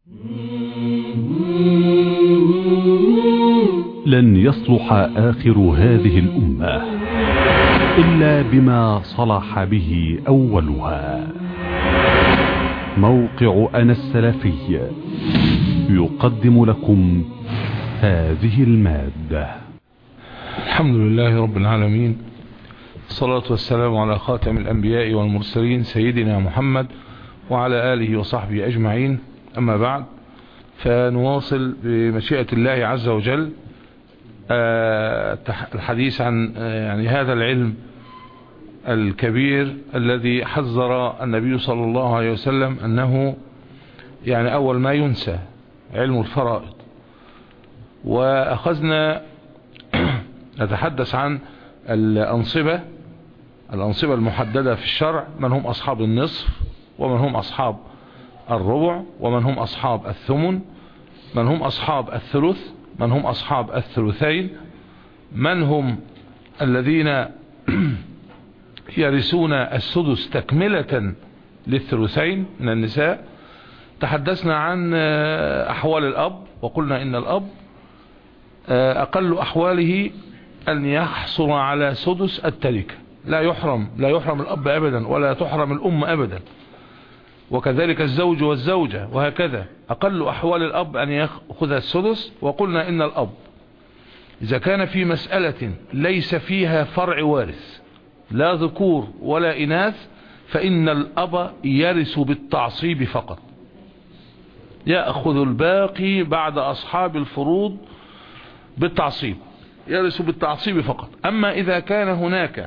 لن يصلح آخر هذه الأمة إلا بما صلح به أولها موقع أنا السلفي يقدم لكم هذه المادة الحمد لله رب العالمين الصلاة والسلام على خاتم الأنبياء والمرسلين سيدنا محمد وعلى آله وصحبه أجمعين أما بعد فنواصل بمشيئة الله عز وجل الحديث عن يعني هذا العلم الكبير الذي حذر النبي صلى الله عليه وسلم أنه يعني أول ما ينسى علم الفرائض وأخذنا نتحدث عن الأنصبة الأنصبة المحددة في الشرع من هم أصحاب النصف ومن هم أصحاب الربع ومن هم أصحاب الثمن من هم أصحاب الثلث من هم أصحاب الثلثين من هم الذين يرثون السدس تكملة للثلثين من النساء تحدثنا عن أحوال الأب وقلنا إن الأب أقل أحواله أن يحصل على سدس التركة لا يحرم لا يحرم الأب أبدا ولا تحرم الأم أبدا وكذلك الزوج والزوجة وهكذا أقل أحوال الأب أن يأخذ السدس وقلنا إن الأب إذا كان في مسألة ليس فيها فرع وارث لا ذكور ولا إناث فإن الأب يرث بالتعصيب فقط يأخذ الباقي بعد أصحاب الفروض بالتعصيب يرث بالتعصيب فقط أما إذا كان هناك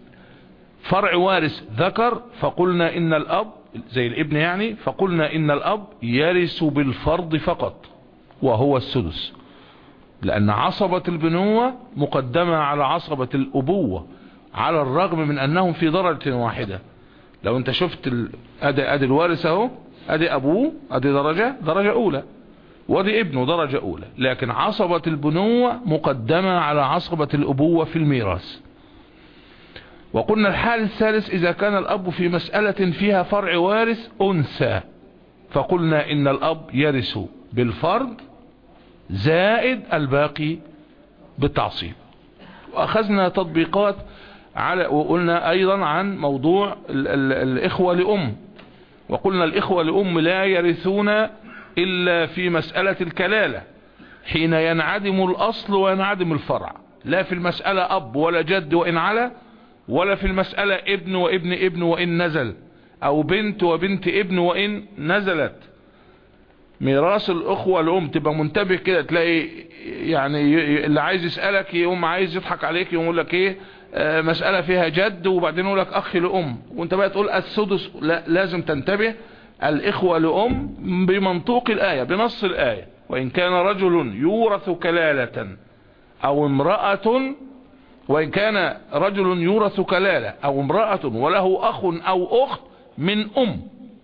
فرع وارث ذكر فقلنا إن الأب زي الابن يعني فقلنا إن الأب يرث بالفرض فقط وهو السدس لأن عصبة البنوة مقدمة على عصبة الأبوة على الرغم من أنهم في درجة واحدة لو انت شفت ال... ادي ادي الوارث اهو ادي ابوه ادي درجة درجة اولى ودي ابنه درجة اولى لكن عصبة البنوة مقدمة على عصبة الابوة في الميراث وقلنا الحال الثالث اذا كان الاب في مسألة فيها فرع وارث انثى فقلنا ان الاب يرث بالفرض زائد الباقي بالتعصيب واخذنا تطبيقات على وقلنا ايضا عن موضوع ال ال الاخوة لام وقلنا الاخوة لام لا يرثون الا في مسألة الكلالة حين ينعدم الاصل وينعدم الفرع لا في المسألة اب ولا جد وان على ولا في المسألة ابن وابن ابن وان نزل او بنت وبنت ابن وان نزلت ميراث الاخوة الام تبقى منتبه كده تلاقي يعني اللي عايز يسألك يقوم عايز يضحك عليك يقول لك ايه آه مسألة فيها جد وبعدين يقول لك اخ لام وانت بقى تقول السدس لا لازم تنتبه الاخوة لام بمنطوق الاية بنص الاية وان كان رجل يورث كلالة او امرأة وان كان رجل يورث كلالة او امرأة وله اخ او اخت من ام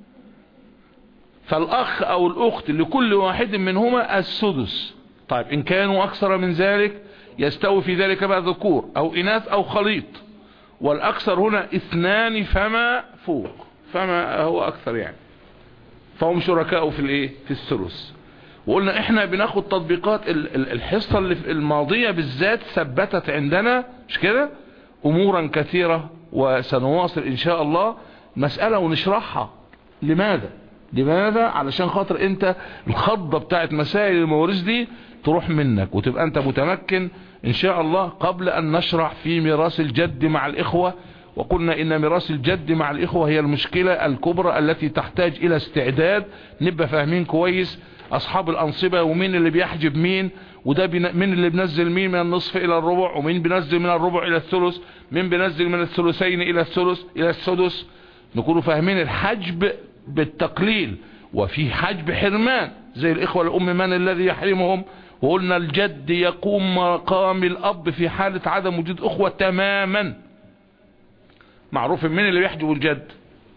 فالاخ او الاخت لكل واحد منهما السدس طيب ان كانوا اكثر من ذلك يستوي في ذلك بقى ذكور او اناث او خليط والاكثر هنا اثنان فما فوق فما هو اكثر يعني فهم شركاء في الايه في الثلث وقلنا احنا بناخد تطبيقات الحصة اللي في الماضية بالذات ثبتت عندنا مش كده امورا كثيرة وسنواصل ان شاء الله مسألة ونشرحها لماذا لماذا علشان خاطر انت الخضة بتاعت مسائل المواريث دي تروح منك وتبقى انت متمكن ان شاء الله قبل ان نشرح في ميراث الجد مع الاخوة وقلنا ان ميراث الجد مع الاخوة هي المشكلة الكبرى التي تحتاج الى استعداد نبقى فاهمين كويس اصحاب الانصبة ومين اللي بيحجب مين وده مين اللي بنزل مين من النصف الى الربع ومين بينزل من الربع الى الثلث مين بينزل من الثلثين الى الثلث الى السدس نكونوا فاهمين الحجب بالتقليل وفي حجب حرمان زي الاخوة الام من الذي يحرمهم وقلنا الجد يقوم مقام الاب في حالة عدم وجود اخوة تماما معروف مين اللي بيحجب الجد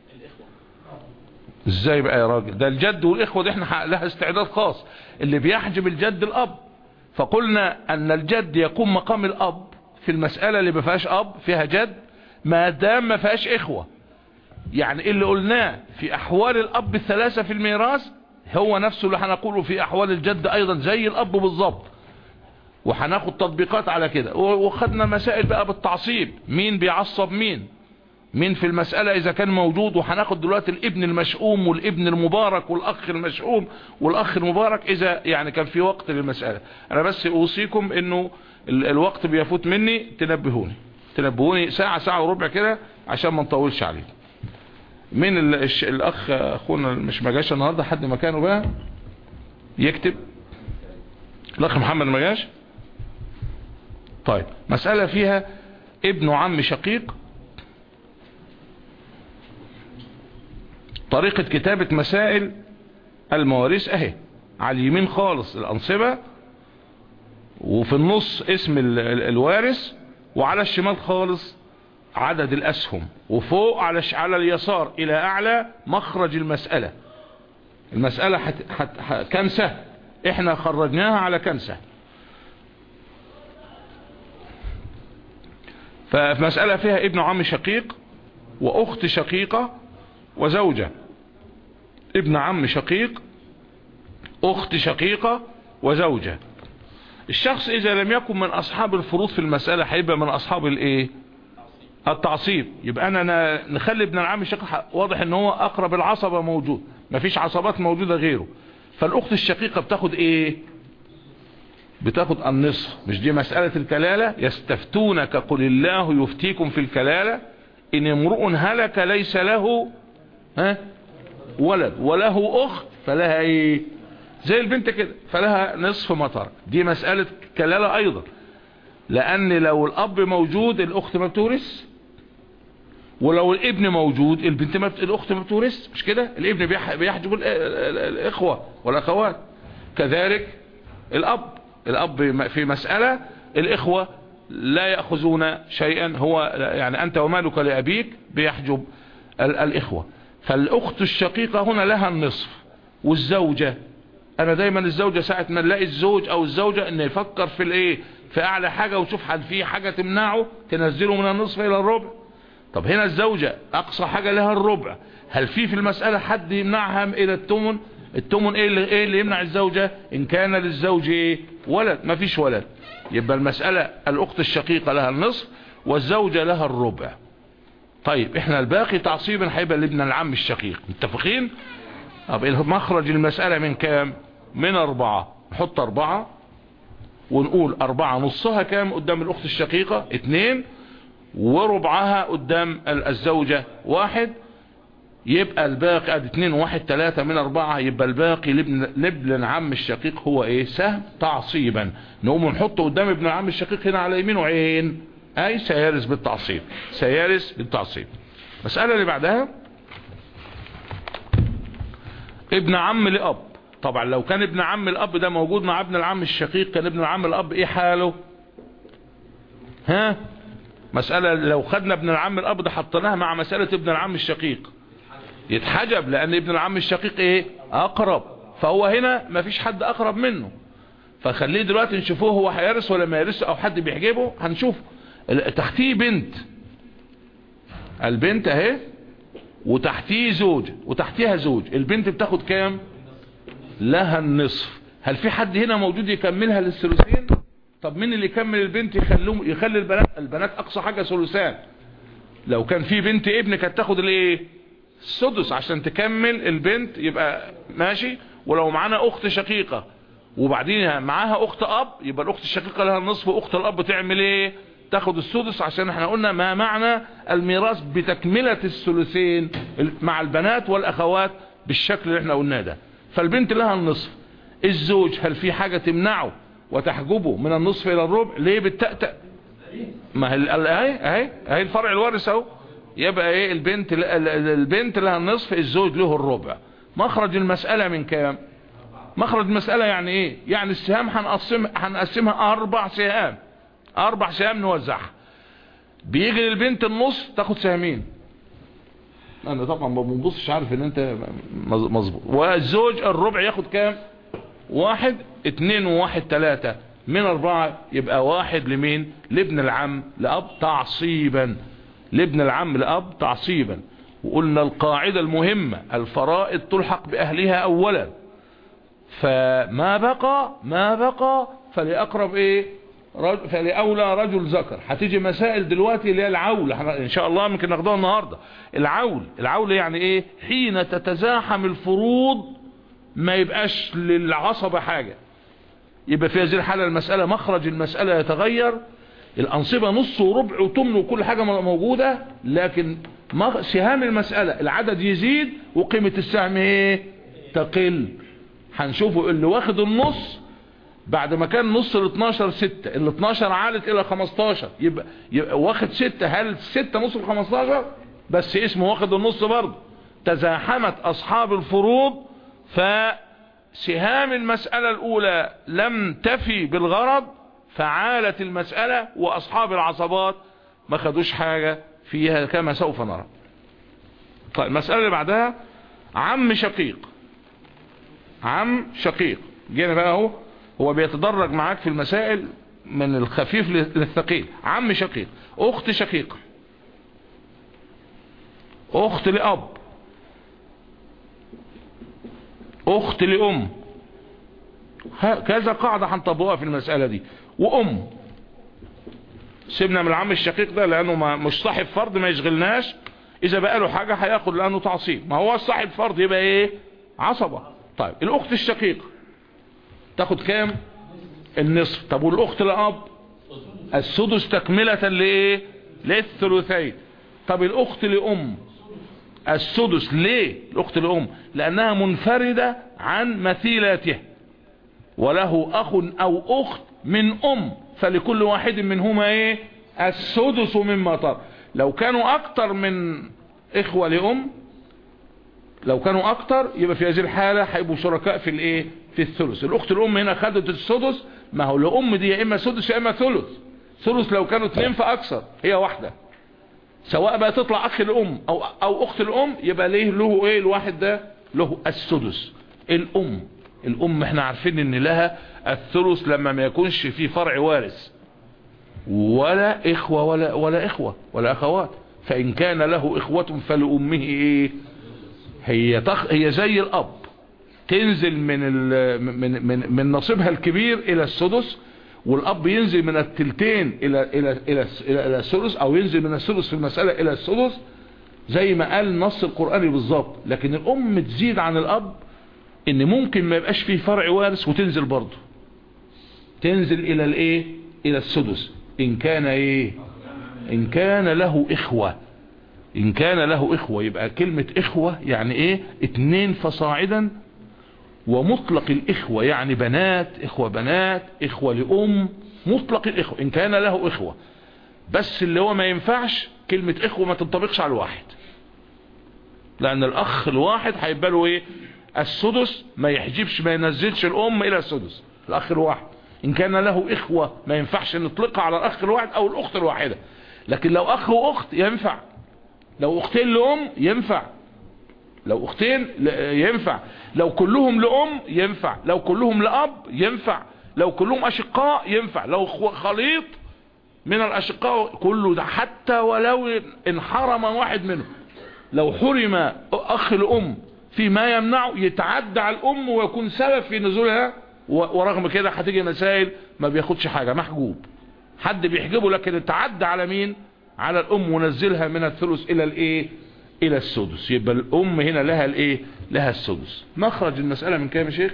ازاي بقى يا راجل ده الجد والاخوة دي احنا لها استعداد خاص اللي بيحجب الجد الاب فقلنا ان الجد يقوم مقام الاب في المسألة اللي ما فيهاش اب فيها جد ما دام ما فيهاش اخوة يعني اللي قلناه في احوال الاب الثلاثة في الميراث هو نفسه اللي هنقوله في احوال الجد ايضا زي الاب بالظبط وهناخد تطبيقات على كده وخدنا مسائل بقى بالتعصيب مين بيعصب مين مين في المسألة اذا كان موجود وهناخد دلوقتي الابن المشؤوم والابن المبارك والاخ المشؤوم والاخ المبارك اذا يعني كان في وقت للمسألة انا بس اوصيكم انه الوقت بيفوت مني تنبهوني تنبهوني ساعة ساعة وربع كده عشان ما نطولش عليه مين الاخ اخونا مش ما جاش النهارده حد مكانه بقى يكتب الاخ محمد ما جاش طيب مسألة فيها ابن عم شقيق طريقة كتابة مسائل المواريث اهي على اليمين خالص الانصبة وفي النص اسم الوارث وعلى الشمال خالص عدد الاسهم وفوق على على اليسار الى اعلى مخرج المسألة المسألة حت حت حت كنسة احنا خرجناها على كنسة ففي مسألة فيها ابن عم شقيق واخت شقيقة وزوجة ابن عم شقيق اخت شقيقة وزوجة الشخص اذا لم يكن من اصحاب الفروض في المسألة هيبقى من اصحاب الايه التعصيب يبقى انا نخلي ابن العم الشقيق واضح ان هو اقرب العصبة موجود مفيش عصبات موجودة غيره فالاخت الشقيقة بتاخد ايه بتاخد النصف مش دي مسألة الكلالة يستفتونك قل الله يفتيكم في الكلالة ان امرؤ هلك ليس له ها ولد وله اخت فلها ايه زي البنت كده فلها نصف مطر دي مسألة كلالة ايضا لان لو الاب موجود الاخت ما بتورث ولو الابن موجود البنت ما بت... الاخت ما بتورث مش كده الابن بيح... بيحجب ال... الاخوة والاخوات كذلك الاب الاب في مسألة الاخوة لا يأخذون شيئا هو يعني انت ومالك لابيك بيحجب ال... الاخوة فالاخت الشقيقة هنا لها النصف والزوجة انا دايما الزوجة ساعة ما نلاقي الزوج او الزوجة ان يفكر في الايه في اعلى حاجة وشوف حد فيه حاجة تمنعه تنزله من النصف الى الربع طب هنا الزوجة اقصى حاجة لها الربع هل في في المسألة حد يمنعها الى التمن التمن ايه اللي, إيه اللي يمنع الزوجة ان كان للزوج ايه ولد ما فيش ولد يبقى المسألة الاخت الشقيقة لها النصف والزوجة لها الربع طيب احنا الباقي تعصيبا هيبقى لابن العم الشقيق متفقين طب مخرج المسألة من كام من اربعة نحط اربعة ونقول اربعة نصها كام قدام الاخت الشقيقة اتنين وربعها قدام الزوجة واحد يبقى الباقي ادي اتنين وواحد تلاتة من اربعة يبقى الباقي لابن, لابن العم الشقيق هو ايه سهم تعصيبا نقوم نحطه قدام ابن العم الشقيق هنا على يمينه عين اي سيارس بالتعصيب سيارس بالتعصيب مسألة اللي بعدها ابن عم لأب طبعا لو كان ابن عم الأب ده موجود مع ابن العم الشقيق كان ابن العم الأب ايه حاله ها مسألة لو خدنا ابن العم الأب ده حطيناها مع مسألة ابن العم الشقيق يتحجب لأن ابن العم الشقيق ايه أقرب فهو هنا مفيش حد أقرب منه فخليه دلوقتي نشوفوه هو هيرث ولا ما يرث أو حد بيحجبه هنشوفه تحتيه بنت البنت اهي وتحتيه زوج وتحتيها زوج البنت بتاخد كام لها النصف هل في حد هنا موجود يكملها للثلثين طب مين اللي يكمل البنت يخلوه يخلي البنات البنات اقصى حاجة ثلثان لو كان في بنت ابن كانت تاخد الايه السدس عشان تكمل البنت يبقى ماشي ولو معانا اخت شقيقة وبعدين معاها اخت اب يبقى الاخت الشقيقة لها النصف واخت الاب تعمل ايه تاخد السدس عشان احنا قلنا ما معنى الميراث بتكملة الثلثين مع البنات والاخوات بالشكل اللي احنا قلناه ده فالبنت لها النصف الزوج هل في حاجة تمنعه وتحجبه من النصف الى الربع ليه بالتأتأ ما هي اهي اهي اهي الفرع الوارث اهو يبقى ايه البنت البنت لها النصف الزوج له الربع مخرج المسألة من كام مخرج المسألة يعني ايه يعني السهام هنقسم هنقسمها اربع سهام اربع سهام نوزعها بيجي للبنت النص تاخد سهمين انا طبعا ما بنبصش عارف ان انت مظبوط والزوج الربع ياخد كام واحد اتنين وواحد تلاتة من اربعة يبقى واحد لمين لابن العم لاب تعصيبا لابن العم لاب تعصيبا وقلنا القاعدة المهمة الفرائض تلحق باهلها اولا فما بقى ما بقى فلأقرب ايه رجل فلأولى رجل ذكر هتيجي مسائل دلوقتي اللي هي العول ان شاء الله ممكن ناخدوها النهاردة العول العول يعني ايه حين تتزاحم الفروض ما يبقاش للعصبة حاجة يبقى في هذه الحالة المسألة مخرج المسألة يتغير الأنصبة نص وربع وتمن وكل حاجة موجودة لكن سهام المسألة العدد يزيد وقيمة السهم ايه تقل هنشوفه اللي واخد النص بعد ما كان نص ال 12 6 ال 12 عالت الى 15 يبقى, يبقى واخد 6 هل 6 نص ال 15 بس اسمه واخد النص برضه تزاحمت اصحاب الفروض فسهام المسألة الاولى لم تفي بالغرض فعالت المسألة واصحاب العصبات ما خدوش حاجة فيها كما سوف نرى طيب المسألة اللي بعدها عم شقيق عم شقيق جينا بقى اهو هو بيتدرج معاك في المسائل من الخفيف للثقيل عم شقيق اخت شقيقة اخت لاب اخت لام كذا قاعدة هنطبقها في المسألة دي وام سيبنا من العم الشقيق ده لانه ما مش صاحب فرض ما يشغلناش اذا بقى له حاجة هياخد لانه تعصيب ما هو صاحب فرض يبقى ايه عصبة طيب الاخت الشقيقة تاخد كام النصف طب والاخت الاب السدس تكملة لايه للثلثين طب الاخت لام السدس ليه الاخت لام لانها منفردة عن مثيلاتها وله اخ او اخت من ام فلكل واحد منهما ايه السدس مما طار لو كانوا اكتر من اخوة لام لو كانوا اكتر يبقى في هذه الحالة هيبقوا شركاء في الايه في الثلث الاخت الام هنا خدت السدس ما هو الام دي يا اما سدس يا اما ثلث ثلث لو كانوا اثنين فاكثر هي واحدة سواء بقى تطلع اخ الام او او اخت الام يبقى ليه له ايه الواحد ده له السدس الام الام احنا عارفين ان لها الثلث لما ما يكونش في فرع وارث ولا اخوة ولا, ولا اخوة ولا اخوات فان كان له اخوة فلأمه ايه هي تخ... هي زي الاب تنزل من ال... من من من نصيبها الكبير الى السدس والاب ينزل من التلتين الى الى الى الى, إلى السدس او ينزل من السدس في المسألة الى السدس زي ما قال النص القرآني بالظبط لكن الام تزيد عن الاب ان ممكن ما يبقاش فيه فرع وارث وتنزل برضه تنزل الى الايه الى السدس ان كان ايه ان كان له اخوة ان كان له اخوة يبقى كلمة اخوة يعني ايه اتنين فصاعدا ومطلق الاخوة يعني بنات اخوة بنات اخوة لام مطلق الاخوة ان كان له اخوة بس اللي هو ما ينفعش كلمة اخوة ما تنطبقش على الواحد لان الاخ الواحد هيبقى له ايه السدس ما يحجبش ما ينزلش الام الى السدس الاخ الواحد ان كان له اخوة ما ينفعش نطلقها على الاخ الواحد او الاخت الواحدة لكن لو اخ واخت ينفع لو اختين لام ينفع لو اختين ينفع لو كلهم لام ينفع لو كلهم لاب ينفع لو كلهم اشقاء ينفع لو خليط من الاشقاء كله ده حتى ولو انحرم واحد منهم لو حرم اخ الام فيما يمنعه يتعدى على الام ويكون سبب في نزولها ورغم كده هتيجي مسائل ما بياخدش حاجة محجوب حد بيحجبه لكن اتعدى على مين على الام ونزلها من الثلث الى الايه الى السدس يبقى الام هنا لها الايه لها السدس مخرج المسألة من كام يا شيخ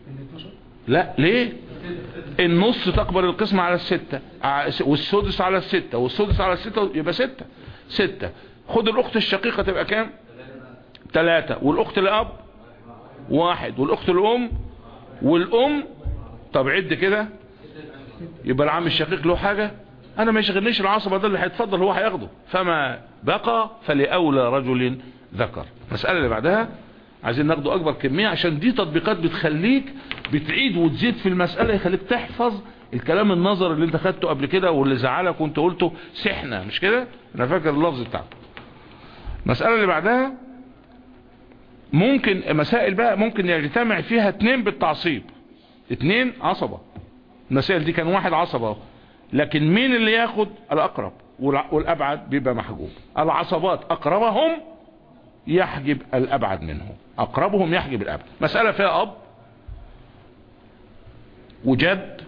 لا ليه النص تقبل القسمة على الستة والسدس على الستة والسدس على الستة يبقى ستة ستة خد الاخت الشقيقة تبقى كام ثلاثة والاخت الاب واحد والاخت الام والام طب عد كده يبقى العم الشقيق له حاجة انا ما يشغلنيش العصبة ده اللي هيتفضل هو هياخده فما بقى فلأولى رجل ذكر المسألة اللي بعدها عايزين ناخده اكبر كمية عشان دي تطبيقات بتخليك بتعيد وتزيد في المسألة يخليك تحفظ الكلام النظر اللي انت خدته قبل كده واللي زعلك وانت قلته سحنة مش كده انا فاكر اللفظ بتاعك المسألة اللي بعدها ممكن مسائل بقى ممكن يجتمع فيها اتنين بالتعصيب اتنين عصبة المسائل دي كان واحد عصبة لكن مين اللي ياخد الاقرب والابعد بيبقى محجوب العصبات اقربهم يحجب الابعد منهم اقربهم يحجب الابعد مسألة فيها اب وجد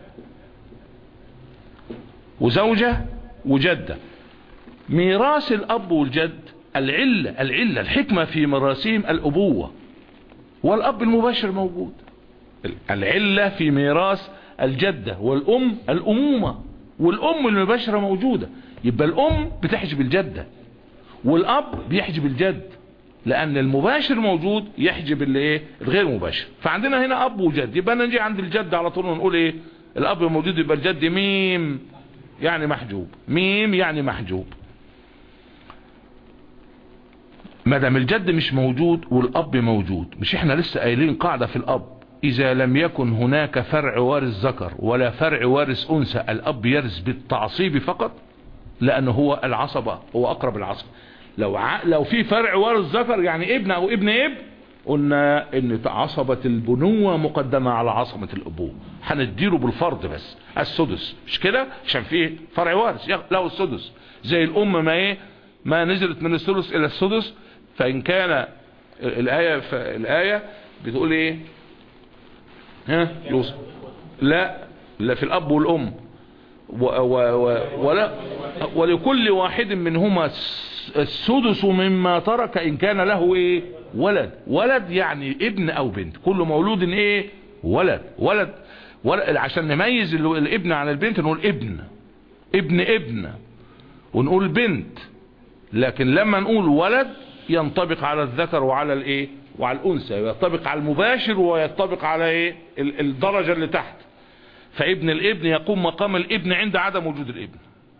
وزوجة وجدة ميراث الأب والجد العلة العلة الحكمة في ميراثهم الأبوة والأب المباشر موجود العلة في ميراث الجدة والأم الأمومة والأم المباشرة موجودة يبقى الأم بتحجب الجدة والأب بيحجب الجد لأن المباشر موجود يحجب اللي ايه الغير مباشر فعندنا هنا أب وجد يبقى نجي عند الجد على طول ونقول ايه الأب موجود يبقى الجد ميم يعني محجوب ميم يعني محجوب ما دام الجد مش موجود والأب موجود مش احنا لسه قايلين قاعدة في الأب إذا لم يكن هناك فرع وارث ذكر ولا فرع وارث أنثى الأب يرث بالتعصيب فقط لأنه هو العصبة هو أقرب العصبة لو ع... لو في فرع وارث ذكر يعني ابن أو ابن اب قلنا ان عصبة البنوة مقدمة على عصبة الابوة هنديله بالفرض بس السدس مش كده عشان فيه فرع وارث له السدس زي الام ما ايه ما نزلت من الثلث الى السدس فان كان الايه الايه بتقول ايه ها يوسف لا لا في الاب والام و و و ولا ولكل واحد منهما السدس مما ترك ان كان له ايه ولد ولد يعني ابن او بنت كل مولود ايه ولد ولد, ولد عشان نميز الابن عن البنت نقول ابن ابن ابن ونقول بنت لكن لما نقول ولد ينطبق على الذكر وعلى الايه وعلى الانثى ينطبق على المباشر وينطبق على ايه الدرجة اللي تحت فابن الابن يقوم مقام الابن عند عدم وجود الابن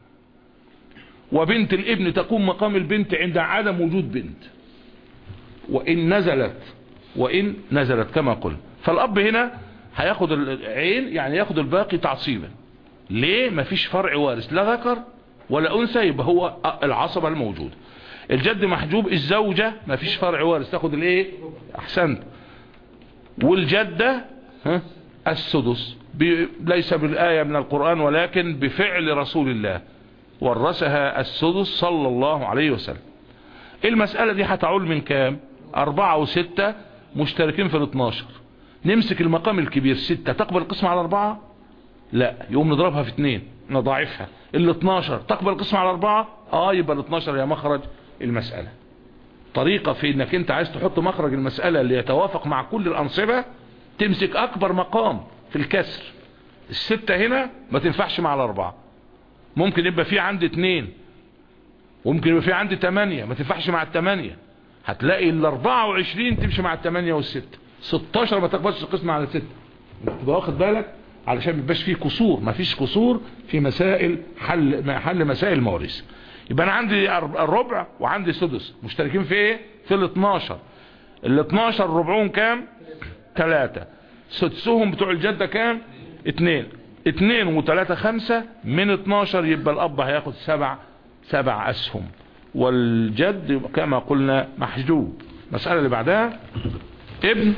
وبنت الابن تقوم مقام البنت عند عدم وجود بنت وإن نزلت وإن نزلت كما قلت فالأب هنا هياخد العين يعني ياخد الباقي تعصيبا ليه مفيش فرع وارث لا ذكر ولا أنثى يبقى هو العصبة الموجودة الجد محجوب الزوجة مفيش فرع وارث تاخد الايه احسنت والجدة ها السدس ليس بالآية من القرآن ولكن بفعل رسول الله ورثها السدس صلى الله عليه وسلم المسألة دي هتعول من كام أربعة وستة مشتركين في الاثناشر نمسك المقام الكبير ستة تقبل القسم على أربعة لا يقوم نضربها في اتنين نضاعفها ال 12 تقبل القسم على أربعة اه يبقى ال 12 هي مخرج المسألة طريقة في انك انت عايز تحط مخرج المسألة اللي يتوافق مع كل الأنصبة تمسك أكبر مقام في الكسر الستة هنا ما تنفعش مع الأربعة ممكن يبقى في عندي اتنين وممكن يبقى في عندي تمانية ما تنفعش مع التمانية هتلاقي ال 24 تمشي مع التمانية والستة 16 ما تقبلش القسم على الستة تبقى واخد بالك علشان ما يبقاش فيه كسور ما فيش كسور في مسائل حل حل مسائل المواريث يبقى انا عندي الربع وعندي سدس مشتركين في ايه في ال 12 ال 12 ربعهم كام 3 سدسهم بتوع الجدة كام 2 2 و3 5 من 12 يبقى الاب هياخد سبع سبع اسهم والجد كما قلنا محجوب المسألة اللي بعدها ابن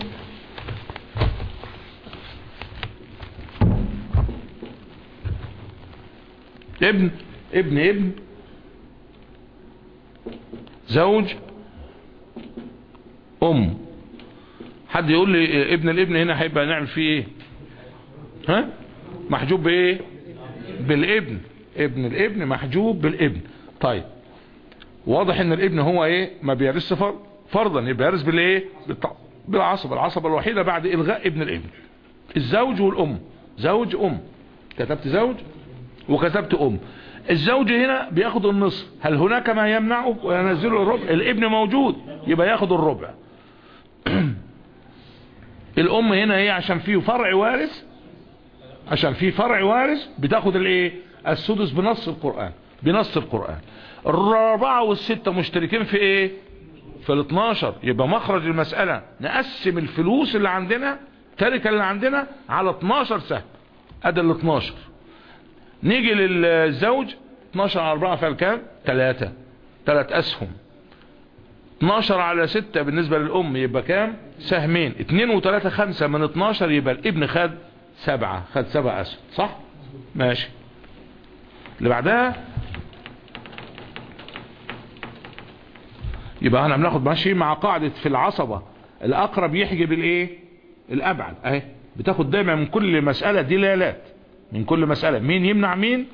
ابن ابن ابن زوج ام حد يقول لي ابن الابن هنا هيبقى نعمل فيه ايه ها محجوب بايه بالابن ابن الابن محجوب بالابن طيب واضح ان الابن هو ايه ما بيرث فرضا يبقى يرث بالايه بالعصبة العصبة الوحيدة بعد الغاء ابن الابن الزوج والام زوج ام كتبت زوج وكتبت ام الزوج هنا بياخد النصف هل هناك ما يمنعه وينزله الربع الابن موجود يبقى ياخد الربع الام هنا هي عشان فيه فرع وارث عشان فيه فرع وارث بتاخد الايه السدس بنص القرآن بنص القرآن الرابعة والستة مشتركين في ايه في ال 12 يبقى مخرج المسألة نقسم الفلوس اللي عندنا تركة اللي عندنا على 12 سهم ادي ال 12 نيجي للزوج 12 على 4 فيها كام 3 3 اسهم 12 على 6 بالنسبة للام يبقى كام سهمين 2 و3 5 من 12 يبقى الابن خد 7 خد 7 اسهم صح ماشي اللي بعدها يبقى انا بناخد ماشي مع قاعدة في العصبة الاقرب يحجب الايه الابعد اهي بتاخد دايما من كل مسألة دلالات من كل مسألة مين يمنع مين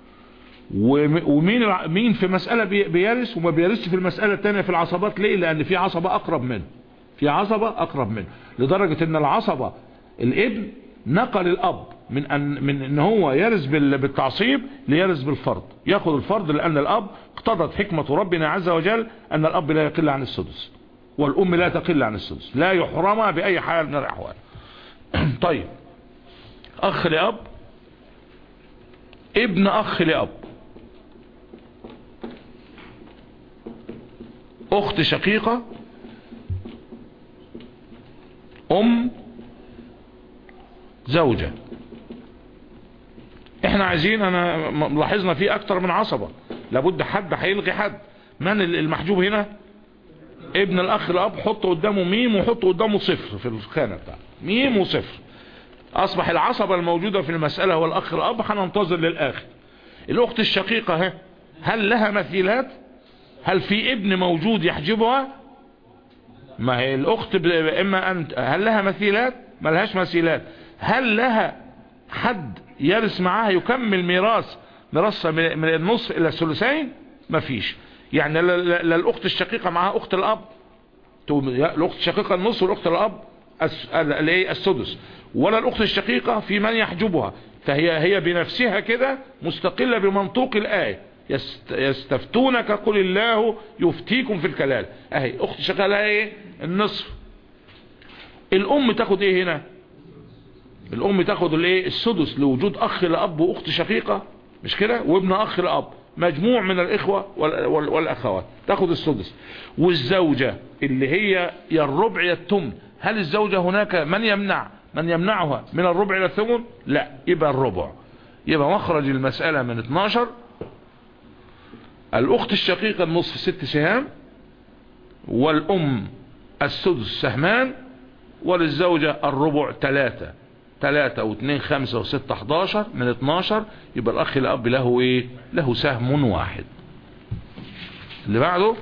ومين مين في مسألة بيرث وما بيرثش في المسألة الثانية في العصبات ليه لان في عصبة اقرب منه في عصبة اقرب منه لدرجة ان العصبة الابن نقل الاب من ان من ان هو يرث بالتعصيب ليرث بالفرض ياخذ الفرض لان الاب اقتضت حكمة ربنا عز وجل ان الاب لا يقل عن السدس والام لا تقل عن السدس لا يحرم باي حال من الاحوال طيب اخ لاب ابن اخ لاب اخت شقيقة ام زوجة احنا عايزين انا لاحظنا فيه اكتر من عصبة لابد حد هيلغي حد من المحجوب هنا ابن الاخ الاب حط قدامه ميم وحط قدامه صفر في الخانة بتاعه ميم وصفر اصبح العصبة الموجودة في المسألة هو الاخ الاب هننتظر للاخر الاخت الشقيقة ها هل لها مثيلات هل في ابن موجود يحجبها ما هي الاخت اما ان هل لها مثيلات ما لهاش مثيلات هل لها حد يرث معاها يكمل ميراث ميراث من النصف الى الثلثين ما فيش يعني لا الاخت الشقيقة معاها اخت الاب الاخت الشقيقة النص والاخت الاب السدس ولا الاخت الشقيقة في من يحجبها فهي هي بنفسها كده مستقلة بمنطوق الآية يستفتونك قل الله يفتيكم في الكلال اهي اخت شقيقة لها ايه النصف الام تاخد ايه هنا الام تاخد الايه السدس لوجود اخ لاب واخت شقيقة مش كده وابن اخ لاب مجموع من الاخوة والاخوات تاخد السدس والزوجة اللي هي يا الربع يا التمن هل الزوجة هناك من يمنع من يمنعها من الربع الى الثمن لا يبقى الربع يبقى مخرج المسألة من 12 الاخت الشقيقة النصف ست سهام والام السدس سهمان وللزوجة الربع ثلاثة ثلاثة واثنين خمسة وستة احداشر من اتناشر يبقى الاخ الاب له ايه له سهم واحد اللي بعده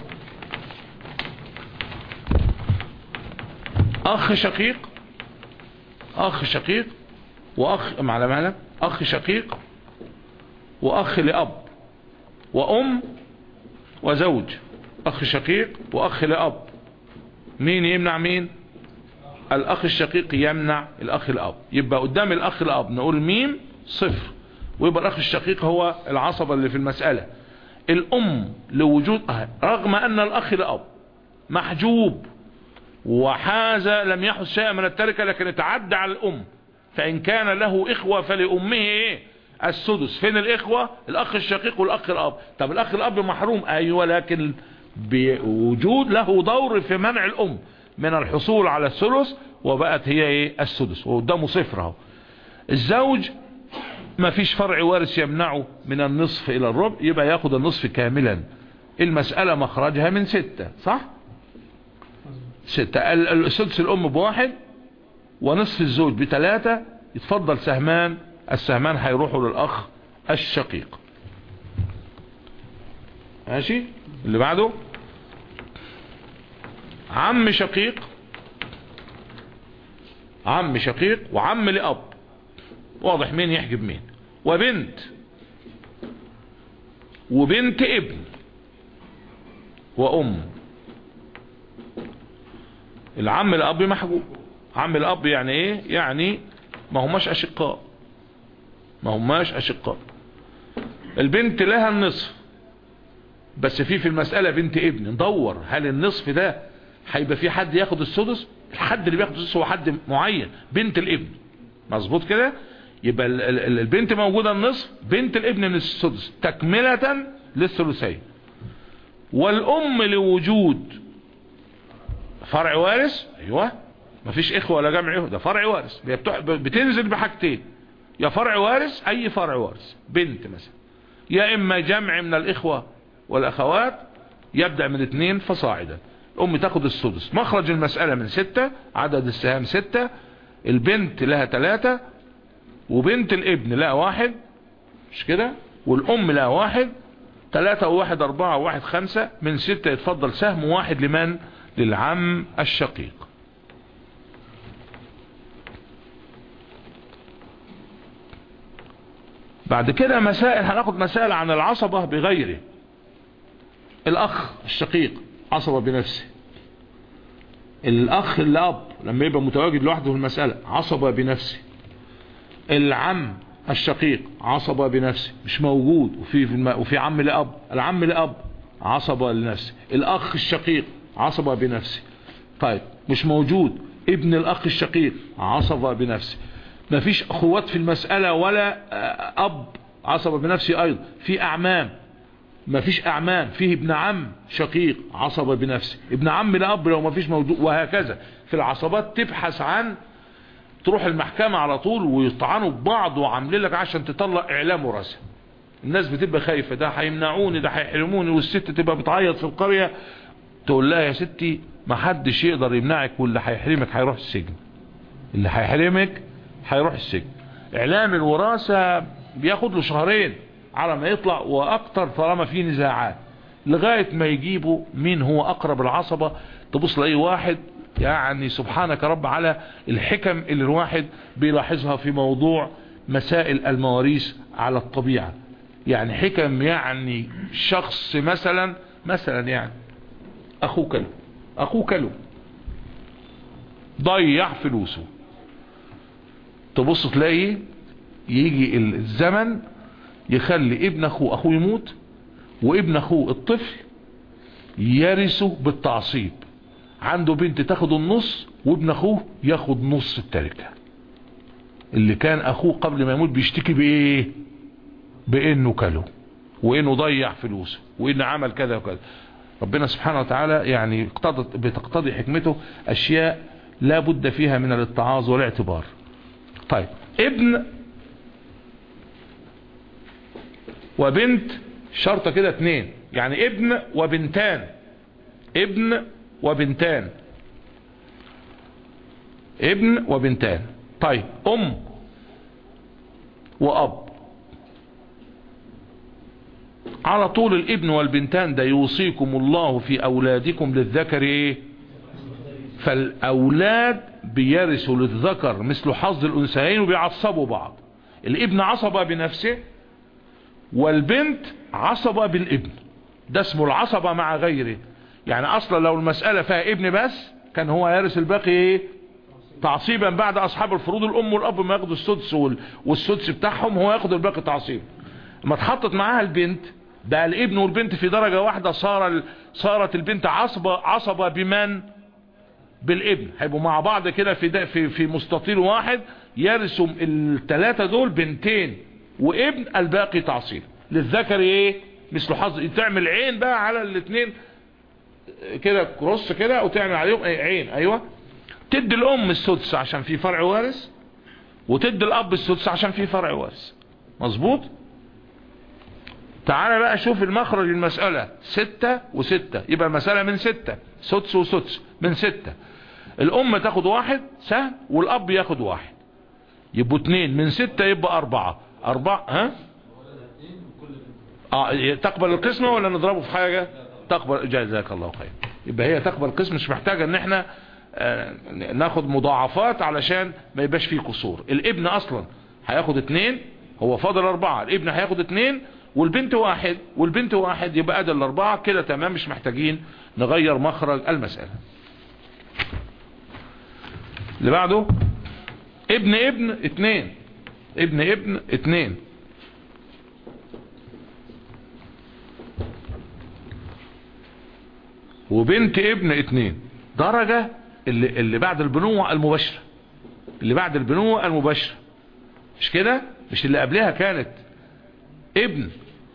اخ شقيق اخ شقيق واخ معلم مالك اخ شقيق واخ لاب وام وزوج اخ شقيق واخ لاب مين يمنع مين الاخ الشقيق يمنع الاخ الاب يبقى قدام الاخ الاب نقول ميم صفر ويبقى الاخ الشقيق هو العصبة اللي في المسألة الام لوجود رغم ان الاخ الاب محجوب وحاز لم يحز شيئا من التركة لكن اتعدى على الام فان كان له اخوة فلامه ايه السدس فين الاخوة الاخ الشقيق والاخ الاب طب الاخ الاب محروم ايوه لكن بوجود له دور في منع الام من الحصول على الثلث وبقت هي ايه السدس وقدامه صفر اهو الزوج ما فيش فرع وارث يمنعه من النصف الى الربع يبقى ياخد النصف كاملا المسألة مخرجها من ستة صح ستة السدس الام بواحد ونصف الزوج بثلاثة يتفضل سهمان السهمان هيروحوا للاخ الشقيق ماشي اللي بعده عم شقيق عم شقيق وعم لأب واضح مين يحجب مين وبنت وبنت ابن وام العم الاب محجوب عم الاب يعني ايه يعني ما هماش اشقاء ما هماش اشقاء البنت لها النصف بس في في المسألة بنت ابن ندور هل النصف ده هيبقى في حد ياخد السدس الحد اللي بياخد السدس هو حد معين بنت الابن مظبوط كده يبقى البنت موجودة النصف بنت الابن من السدس تكملة للثلثين والام لوجود فرع وارث ايوه مفيش اخوة ولا جمع ده فرع وارث بتنزل بحاجتين يا فرع وارث اي فرع وارث بنت مثلا يا اما جمع من الاخوة والاخوات يبدأ من اثنين فصاعدا الام تاخد السدس مخرج المسألة من ستة عدد السهام ستة البنت لها ثلاثة وبنت الابن لها واحد مش كده والام لها واحد ثلاثة وواحد اربعة وواحد خمسة من ستة يتفضل سهم واحد لمن للعم الشقيق بعد كده مسائل هناخد مسائل عن العصبة بغيره الاخ الشقيق عصبة بنفسه الاخ الاب لما يبقى متواجد لوحده في المسألة عصبة بنفسه العم الشقيق عصبة بنفسه مش موجود وفي في الم... وفي عم لأب العم لأب عصبة لنفسه الأخ الشقيق عصبة بنفسه طيب مش موجود ابن الأخ الشقيق عصبة بنفسه مفيش أخوات في المسألة ولا أب عصبة بنفسه أيضا في أعمام مفيش أعمام فيه ابن عم شقيق عصبة بنفسه ابن عم لأب لو مفيش موجود وهكذا في العصبات تبحث عن تروح المحكمة على طول ويطعنوا ببعض وعاملين لك عشان تطلع اعلام ورثة الناس بتبقى خايفة ده هيمنعوني ده هيحرموني والست تبقى بتعيط في القرية تقول لها يا ستي ما حدش يقدر يمنعك واللي هيحرمك هيروح السجن اللي هيحرمك هيروح السجن اعلام الوراثة بياخد له شهرين على ما يطلع واكتر طالما في نزاعات لغاية ما يجيبوا مين هو اقرب العصبة تبص لاي واحد يعني سبحانك رب على الحكم اللي الواحد بيلاحظها في موضوع مسائل المواريث على الطبيعة يعني حكم يعني شخص مثلا مثلا يعني اخوه كله اخوه كله ضيع فلوسه تبص تلاقي يجي الزمن يخلي ابن اخوه اخوه يموت وابن اخوه الطفل يرثه بالتعصيب عنده بنت تاخد النص وابن اخوه ياخد نص التركة اللي كان اخوه قبل ما يموت بيشتكي بايه بانه كله وانه ضيع فلوسه وانه عمل كذا وكذا ربنا سبحانه وتعالى يعني اقتضت بتقتضي حكمته اشياء لا بد فيها من الاتعاظ والاعتبار طيب ابن وبنت شرطة كده اتنين يعني ابن وبنتان ابن وبنتان ابن وبنتان طيب ام واب على طول الابن والبنتان ده يوصيكم الله في اولادكم للذكر ايه فالاولاد بيرثوا للذكر مثل حظ الانثيين وبيعصبوا بعض الابن عصبة بنفسه والبنت عصبة بالابن ده اسمه العصبة مع غيره يعني اصلا لو المسألة فيها ابن بس كان هو يرث الباقي ايه تعصيبا بعد اصحاب الفروض الام والاب ما ياخدوا السدس والسدس بتاعهم هو ياخد الباقي تعصيب لما اتحطت معاها البنت ده الابن والبنت في درجة واحدة صار صارت البنت عصبة عصبة بمن بالابن هيبقوا مع بعض كده في في في مستطيل واحد يرثوا الثلاثة دول بنتين وابن الباقي تعصيب للذكر ايه مثل حظ تعمل عين بقى على الاثنين كده كروس كده وتعمل عليهم عين ايوه تدي الام السدس عشان في فرع وارث وتدي الاب السدس عشان في فرع وارث مظبوط تعالى بقى شوف المخرج المسألة ستة وستة يبقى المسألة من ستة سدس وسدس من ستة الام تاخد واحد سهم والاب ياخد واحد يبقوا اتنين من ستة يبقى اربعة اربعة ها اه تقبل القسمة ولا نضربه في حاجة تقبل جزاك الله خير يبقى هي تقبل القسم مش محتاجة ان احنا آه ناخد مضاعفات علشان ما يبقاش فيه قصور الابن اصلا هياخد اتنين هو فاضل اربعة الابن هياخد اتنين والبنت واحد والبنت واحد يبقى ادي الاربعة كده تمام مش محتاجين نغير مخرج المسألة اللي بعده ابن ابن اتنين ابن ابن اتنين وبنت ابن اتنين درجة اللي, اللي بعد البنوة المباشرة اللي بعد البنوة المباشرة مش كده مش اللي قبلها كانت ابن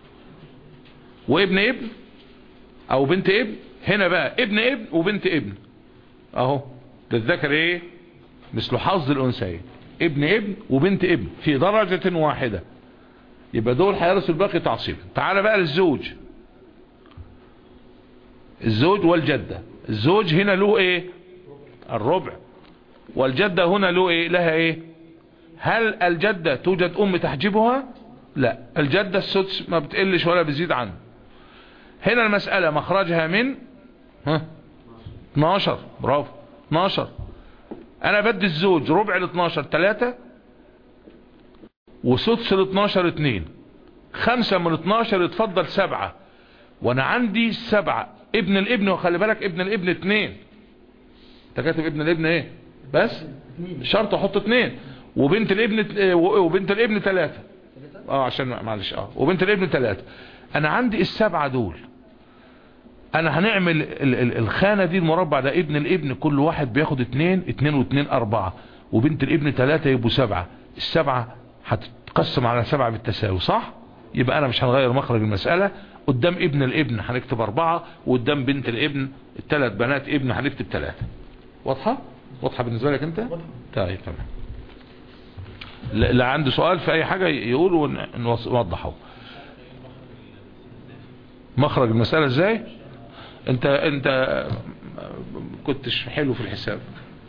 وابن ابن او بنت ابن هنا بقى ابن ابن وبنت ابن اهو للذكر ايه مثل حظ الانثيين ابن ابن وبنت ابن في درجة واحدة يبقى دول هيرثوا الباقي تعصيبا تعال بقى للزوج الزوج والجدة الزوج هنا له ايه الربع والجدة هنا له ايه لها ايه هل الجدة توجد ام تحجبها لا الجدة السدس ما بتقلش ولا بتزيد عنه هنا المسألة مخرجها من ها 12 برافو 12 انا بدي الزوج ربع ال 12 3 وسدس ال 12 اتنين خمسة من 12 يتفضل سبعة وانا عندي سبعة ابن الابن وخلي بالك ابن الابن اتنين انت كاتب ابن الابن ايه بس شرط احط اتنين وبنت الابن اه وبنت الابن تلاتة اه عشان معلش اه وبنت الابن تلاتة انا عندي السبعة دول انا هنعمل ال ال الخانة دي المربع ده ابن الابن كل واحد بياخد اتنين اتنين واتنين اربعة وبنت الابن تلاتة يبقوا سبعة السبعة هتتقسم على سبعة بالتساوي صح يبقى انا مش هنغير مخرج المسألة قدام ابن الابن هنكتب اربعة وقدام بنت الابن التلات بنات ابن هنكتب تلاتة واضحة واضحة بالنسبة لك انت طيب تمام لا عنده سؤال في اي حاجة يقول ونوضحه مخرج المسألة ازاي انت انت كنتش حلو في الحساب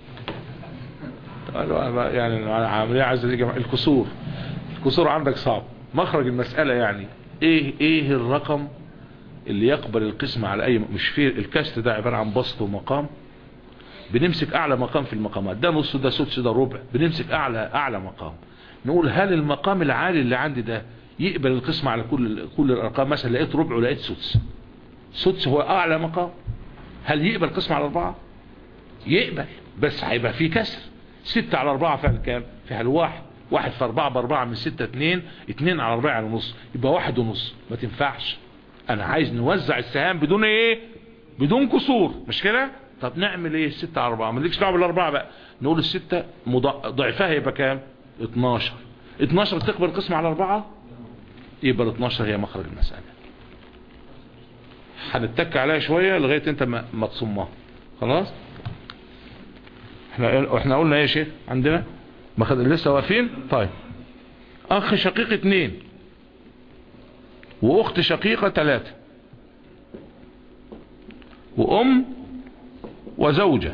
يعني عملية عايز الكسور الكسور عندك صعب مخرج المسألة يعني ايه ايه الرقم اللي يقبل القسم على اي مش في الكاست ده عبارة عن بسط ومقام بنمسك اعلى مقام في المقامات ده نص ده سدس ده ربع بنمسك اعلى اعلى مقام نقول هل المقام العالي اللي عندي ده يقبل القسم على كل كل الارقام مثلا لقيت ربع ولقيت سدس سدس هو اعلى مقام هل يقبل القسم على اربعة يقبل بس هيبقى فيه كسر ستة على اربعة فعل كام فعل واحد واحد في اربعة باربعة من ستة اتنين اتنين على اربعة على نص يبقى واحد ونص ما تنفعش انا عايز نوزع السهام بدون ايه بدون كسور مش كده طب نعمل ايه الستة على اربعة مالكش دعوه بالاربعة بقى نقول الستة ضعفها يبقى كام 12 12 تقبل القسم على اربعة يبقى ال 12 هي مخرج المسألة هنتك عليها شوية لغاية انت ما, ما تصمها خلاص احنا احنا قلنا ايه يا شيخ عندنا ما خد لسه واقفين طيب اخ شقيق اتنين واخت شقيقة تلاتة وام وزوجة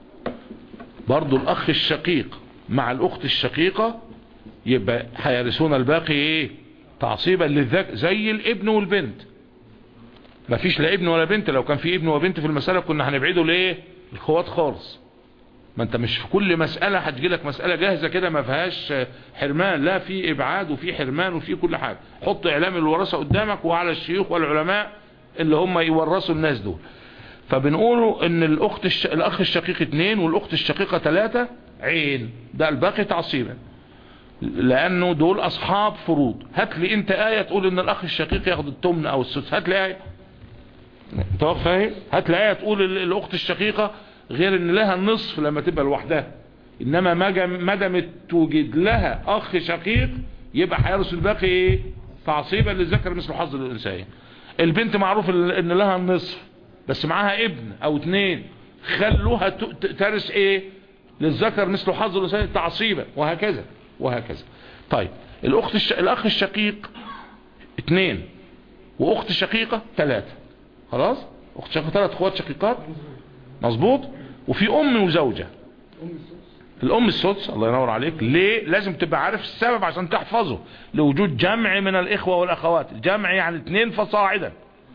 برضو الاخ الشقيق مع الاخت الشقيقة يبقى هيرثون الباقي ايه تعصيبا للذكر زي الابن والبنت مفيش لا ابن ولا بنت لو كان في ابن وبنت في المسألة كنا هنبعده ليه الخوات خالص ما انت مش في كل مسألة هتجي لك مسألة جاهزة كده ما فيهاش حرمان لا في ابعاد وفي حرمان وفي كل حاجة حط اعلام الورثة قدامك وعلى الشيوخ والعلماء اللي هم يورثوا الناس دول فبنقولوا ان الاخت الش... الاخ الشقيق اتنين والاخت الشقيقة تلاتة عين ده الباقي تعصيبا لانه دول اصحاب فروض هات لي انت ايه تقول ان الاخ الشقيق ياخد التمن او السدس هات لي ايه انت فاهم هات لي ايه تقول الاخت الشقيقه غير ان لها النصف لما تبقى لوحدها انما ما دامت توجد لها اخ شقيق يبقى هيرث الباقي ايه تعصيبا للذكر مثل حظ الانثيين البنت معروف ان لها النصف بس معاها ابن او اتنين خلوها ترث ايه للذكر مثل حظ الانثيين تعصيبا وهكذا وهكذا طيب الاخت الش... الاخ الشقيق اتنين واخت شقيقة تلاتة خلاص اخت شقيقة تلات اخوات شقيقات مظبوط وفي ام وزوجة الام السدس الله ينور عليك ليه لازم تبقى عارف السبب عشان تحفظه لوجود جمع من الاخوة والاخوات الجمع يعني اتنين فصاعدا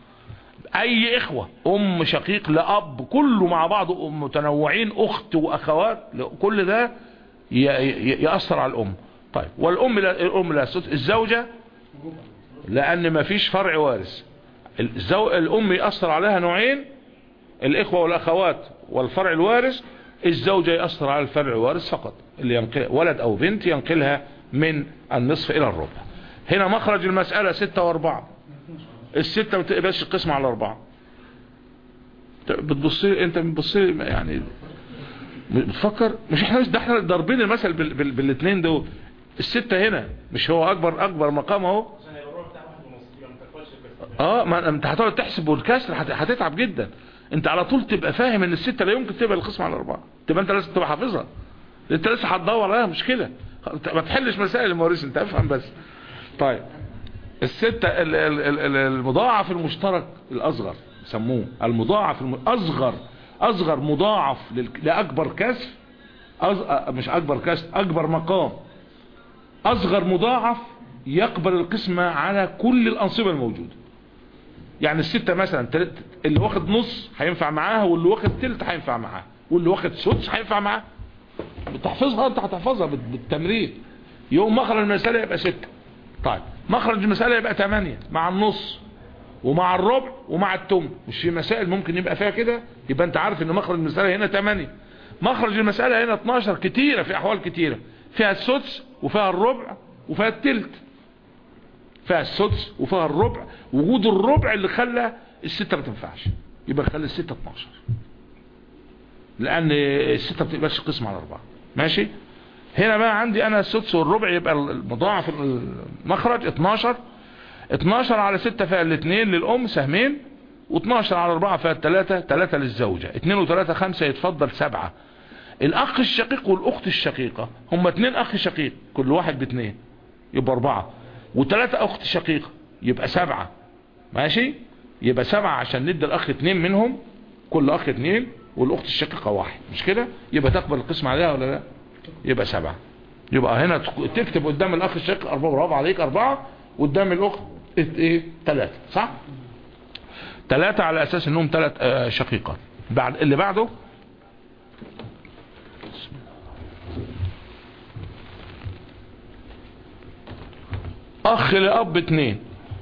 اي اخوة ام شقيق لاب كله مع بعض متنوعين اخت واخوات كل ده يأثر على الام طيب والام لا الام لا الزوجة لان ما فيش فرع وارث الزو... الام يأثر عليها نوعين الاخوة والاخوات والفرع الوارث الزوجة يأثر على الفرع الوارث فقط اللي ينقل ولد او بنت ينقلها من النصف الى الربع هنا مخرج المسألة ستة واربعة الستة ما تقبلش القسم على اربعة بتبصي انت بتبصي يعني بتفكر مش احنا ده احنا ضاربين المثل بال... بال... بالاثنين دول الستة هنا مش هو اكبر اكبر مقام اهو اه ما انت هتقعد تحسب والكسر هتتعب جدا انت على طول تبقى فاهم ان الستة لا يمكن تبقى القسم على اربعة تبقى انت لازم تبقى حافظها انت لسه هتدور عليها مش كده ما تحلش مسائل المواريث انت افهم بس طيب الستة المضاعف المشترك الاصغر سموه المضاعف الاصغر اصغر مضاعف لاكبر كسر أز... مش اكبر كسر اكبر مقام اصغر مضاعف يقبل القسمة على كل الانصبة الموجودة يعني الستة مثلا اللي واخد نص هينفع معاها واللي واخد تلت هينفع معاها واللي واخد سدس هينفع معاها بتحفظها انت هتحفظها بالتمرين يوم مخرج المسألة يبقى ستة طيب مخرج المسألة يبقى تمانية مع النص ومع الربع ومع التم مش في مسائل ممكن يبقى فيها كده يبقى انت عارف ان مخرج المسألة هنا تمانية مخرج المسألة هنا 12 كتيرة في احوال كتيرة فيها السدس وفيها الربع وفيها التلت فيها السدس وفيها الربع وجود الربع اللي خلى الستة ما تنفعش يبقى خلي الستة 12 لان الستة ما بتقبلش قسم على اربعة ماشي هنا بقى عندي انا السدس والربع يبقى المضاعف المخرج 12 12 على 6 فيها الاثنين للام سهمين و12 على 4 فيها الثلاثة 3 للزوجة 2 و3 5 يتفضل 7 الاخ الشقيق والاخت الشقيقة هم اثنين اخ شقيق كل واحد باثنين يبقى اربعة وثلاثة اخت شقيقة يبقى سبعة ماشي يبقى سبعة عشان ندي الاخ اثنين منهم كل اخ اثنين والاخت الشقيقة واحد مش كده يبقى تقبل القسم عليها ولا لا يبقى سبعة يبقى هنا تكتب قدام الاخ الشقيق اربعة برافو عليك اربعة قدام الاخت ايه ثلاثة صح ثلاثة على اساس انهم ثلاث شقيقات بعد اللي بعده اخ لاب اتنين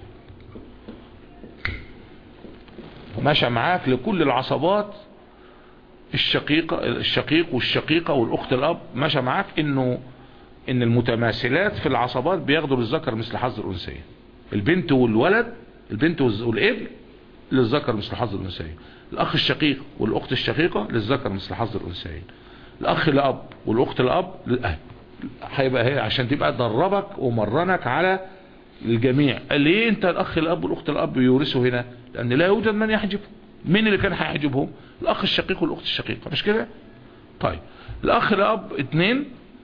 ماشى معاك لكل العصبات الشقيقة الشقيق والشقيقة والاخت الاب ماشى معاك انه ان المتماثلات في العصبات بياخدوا للذكر مثل حظ الانثيين البنت والولد البنت والابن للذكر مثل حظ الانثيين الاخ الشقيق والاخت الشقيقة للذكر مثل حظ الانثيين الاخ الاب والاخت الاب للاهل هيبقى هي عشان تبقى دربك ومرنك على الجميع ليه انت الاخ الاب والاخت الاب يورثوا هنا لان لا يوجد من يحجب مين اللي كان هيحجبهم الاخ الشقيق والاخت الشقيقة مش كده طيب الاخ الاب اتنين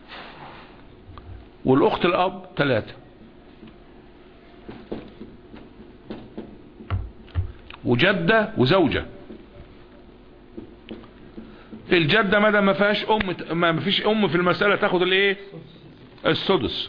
والاخت الاب ثلاثة وجدة وزوجة الجدة مدى ما فيهاش ام ما فيش ام في المسألة تاخد الايه السدس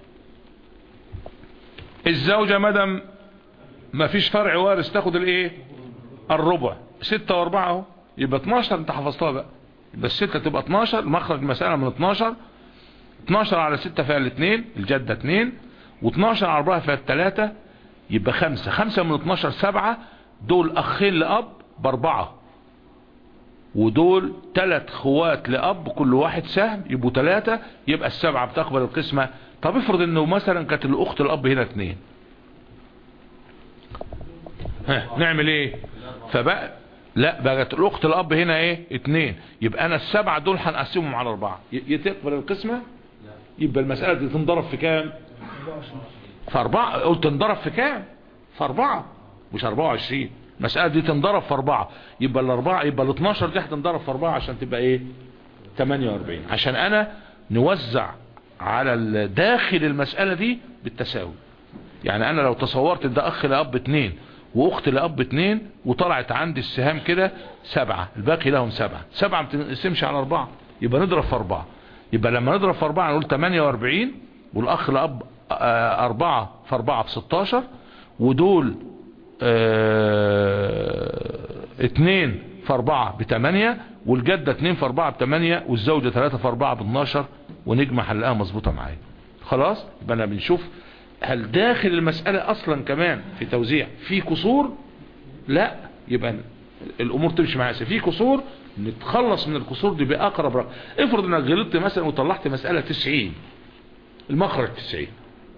الزوجة مدى ما فيش فرع وارث تاخد الايه الربع ستة واربعة اهو يبقى 12 انت حفظتها بقى يبقى الستة تبقى 12 مخرج المسألة من 12 12 على 6 فيها الاثنين الجدة 2 و12 على 4 فيها الثلاثة يبقى 5 5 من 12 7 دول اخين لاب باربعة ودول ثلاث خوات لاب كل واحد سهم يبقوا ثلاثة يبقى السبعة بتقبل القسمة طب افرض انه مثلا كانت الاخت الاب هنا اثنين ها نعمل ايه فبقى لا بقت الاخت الاب هنا ايه اتنين يبقى انا السبعة دول هنقسمهم على اربعة يتقبل القسمة يبقى المسألة دي تنضرب في كام في اربعة قلت تنضرب في كام في اربعة مش اربعة وعشرين المسألة دي تنضرب في اربعة يبقى الاربعة يبقى الاتناشر دي هتنضرب في اربعة عشان تبقى ايه تمانية واربعين عشان انا نوزع على داخل المسألة دي بالتساوي يعني انا لو تصورت ده اخ لاب اتنين واخت لاب اتنين وطلعت عندي السهام كده سبعة الباقي لهم سبعة سبعة ما بتنقسمش على اربعة يبقى نضرب في اربعة يبقى لما نضرب في اربعة نقول 48 والاخ لاب اربعة في اربعة ب 16 ودول اتنين في اربعة بتمانية والجدة اتنين في اربعة بتمانية والزوجة تلاتة في اربعة باتناشر ونجمع حلقها مظبوطة معايا خلاص يبقى انا بنشوف هل داخل المسألة اصلا كمان في توزيع في كسور لا يبقى الامور تمشي معايا في كسور نتخلص من الكسور دي باقرب رقم افرض انك غلطت مثلا وطلعت مسألة 90 المخرج 90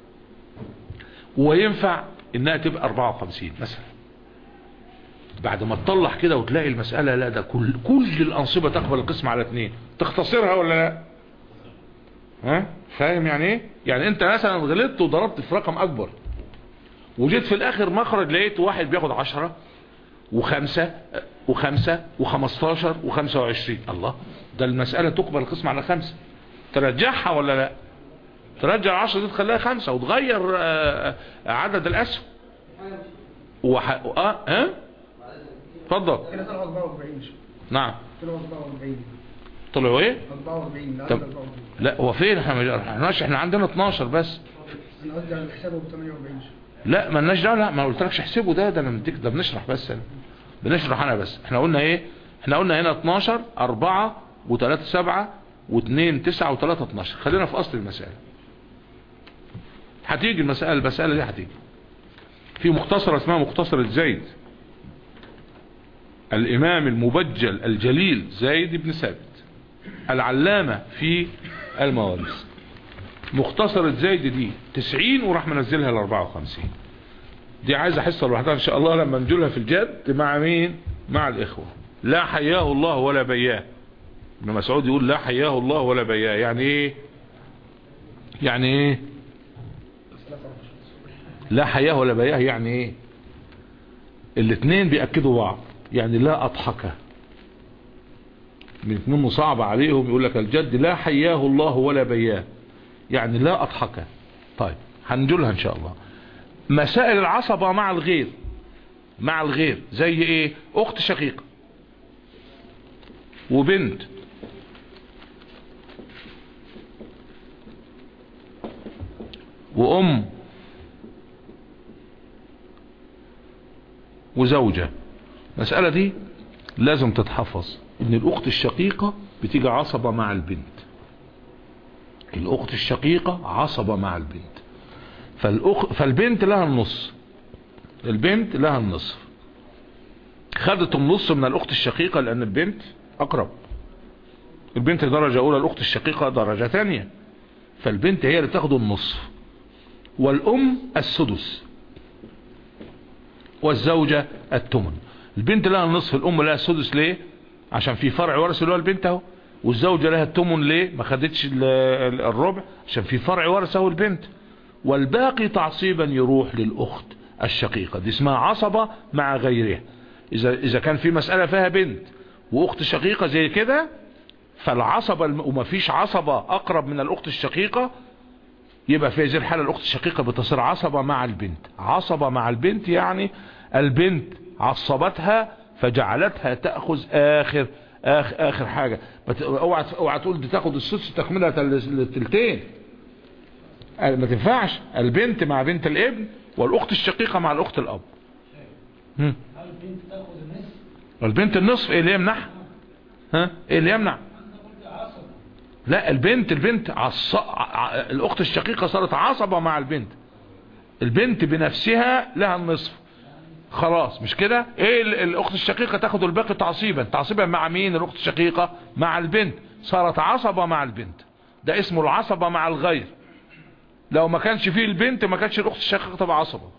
وينفع انها تبقى 54 مثلا بعد ما تطلع كده وتلاقي المسألة لا ده كل كل الانصبة تقبل القسم على اثنين تختصرها ولا لا ها فاهم يعني ايه يعني انت مثلا غلطت وضربت في رقم اكبر وجيت في الاخر مخرج لقيت واحد بياخد عشرة وخمسة وخمسة وخمستاشر وخمسة وعشرين الله ده المسألة تقبل القسم على خمسة ترجعها ولا لا ترجع العشرة دي تخليها خمسة وتغير آه عدد الاسهم وح... اه اه اتفضل كده طلعوا 44 نعم طلعوا 44 طلعوا ايه 44 لا طب 44 لا هو فين احنا مش- احنا احنا عندنا 12 بس انا قصدي على الحساب ب 48 لا ما لناش دعوه لا ما قلتلكش احسبه ده ده انا مديك ده بنشرح بس أنا. بنشرح انا بس احنا قلنا ايه احنا قلنا هنا 12 4 و3 7 و2 9 و3 12 خلينا في اصل المسألة هتيجي المسألة المسألة دي هتيجي في مختصرة اسمها مختصرة زيد الإمام المبجل الجليل زيد بن ثابت العلامة في المواريث مختصرة زيد دي 90 وراح منزلها ل 54 دي عايزة حصة لوحدها ان شاء الله لما نجولها في الجد مع مين مع الاخوة لا حياه الله ولا بياه ابن مسعود يقول لا حياه الله ولا بياه يعني ايه يعني ايه لا حياه ولا بياه يعني ايه الاثنين بيأكدوا بعض يعني لا اضحك من منه صعب عليهم يقول لك الجد لا حياه الله ولا بياه يعني لا اضحك طيب هنجولها ان شاء الله مسائل العصبة مع الغير مع الغير زي ايه اخت شقيقة وبنت وام وزوجة المسألة دي لازم تتحفظ ان الاخت الشقيقة بتيجي عصبة مع البنت الاخت الشقيقة عصبة مع البنت فالأخ... فالبنت لها النص البنت لها النصف خدت النص من الاخت الشقيقة لان البنت اقرب البنت درجة اولى الاخت الشقيقة درجة ثانية فالبنت هي اللي تاخد النصف والام السدس والزوجة التمن البنت لها النصف الام لها السدس ليه عشان في فرع ورث اللي هو البنت اهو والزوجة لها التمن ليه ما خدتش ال- ال- الربع عشان في فرع ورث اهو البنت والباقي تعصيبا يروح للأخت الشقيقة دي اسمها عصبة مع غيرها إذا, إذا كان في مسألة فيها بنت وأخت شقيقة زي كده فالعصبة الم- وما فيش عصبة أقرب من الأخت الشقيقة يبقى في هذه الحالة الأخت الشقيقة بتصير عصبة مع البنت عصبة مع البنت يعني البنت عصبتها فجعلتها تأخذ آخر آخر, آخر حاجة بت- اوعى اوعى تقول دي تاخد السدس تكملة التلتين ما تنفعش البنت مع بنت الابن والاخت الشقيقة مع الاخت الاب هم. هل البنت تاخذ النصف؟ البنت النصف ايه اللي يمنع ها ايه اللي يمنع انت قلت عصب لا البنت البنت عص... ع... الاخت الشقيقة صارت عصبة مع البنت البنت بنفسها لها النصف خلاص مش كده ايه ال- الاخت الشقيقة تاخد الباقي تعصيبا تعصيبا مع مين الاخت الشقيقة مع البنت صارت عصبة مع البنت ده اسمه العصبة مع الغير لو ما كانش فيه البنت ما كانش الاخت الشقيقة تبقى عصبة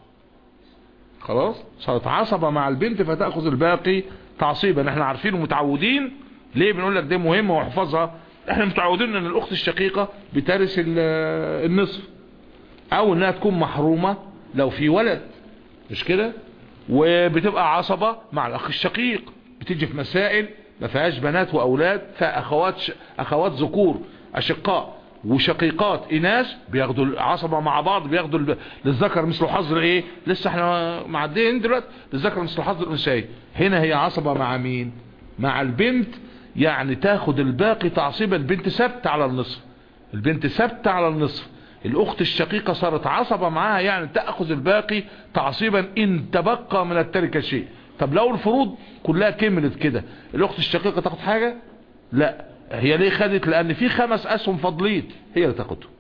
خلاص صارت عصبة مع البنت فتأخذ الباقي تعصيبا احنا عارفين ومتعودين ليه بنقول لك دي مهمة واحفظها احنا متعودين ان الاخت الشقيقة بترث ال- النصف او انها تكون محرومة لو في ولد مش كده وبتبقى عصبة مع الاخ الشقيق بتيجي في مسائل ما فيهاش بنات واولاد فاخوات ش... اخوات ذكور اشقاء وشقيقات اناث بياخدوا العصبة مع بعض بياخدوا ال- للذكر مثل حظ ايه لسه احنا معديين دلوقتي للذكر مثل حظ الانثيين هنا هي عصبة مع مين مع البنت يعني تاخد الباقي تعصيبا البنت ثابته على النصف البنت ثابته على النصف الاخت الشقيقة صارت عصبة معاها يعني تأخذ الباقي تعصيبا ان تبقى من التركة شيء طب لو الفروض كلها كملت كده الاخت الشقيقة تاخد حاجة لا هي ليه خدت لان في خمس اسهم فاضلين هي اللي تاخدهم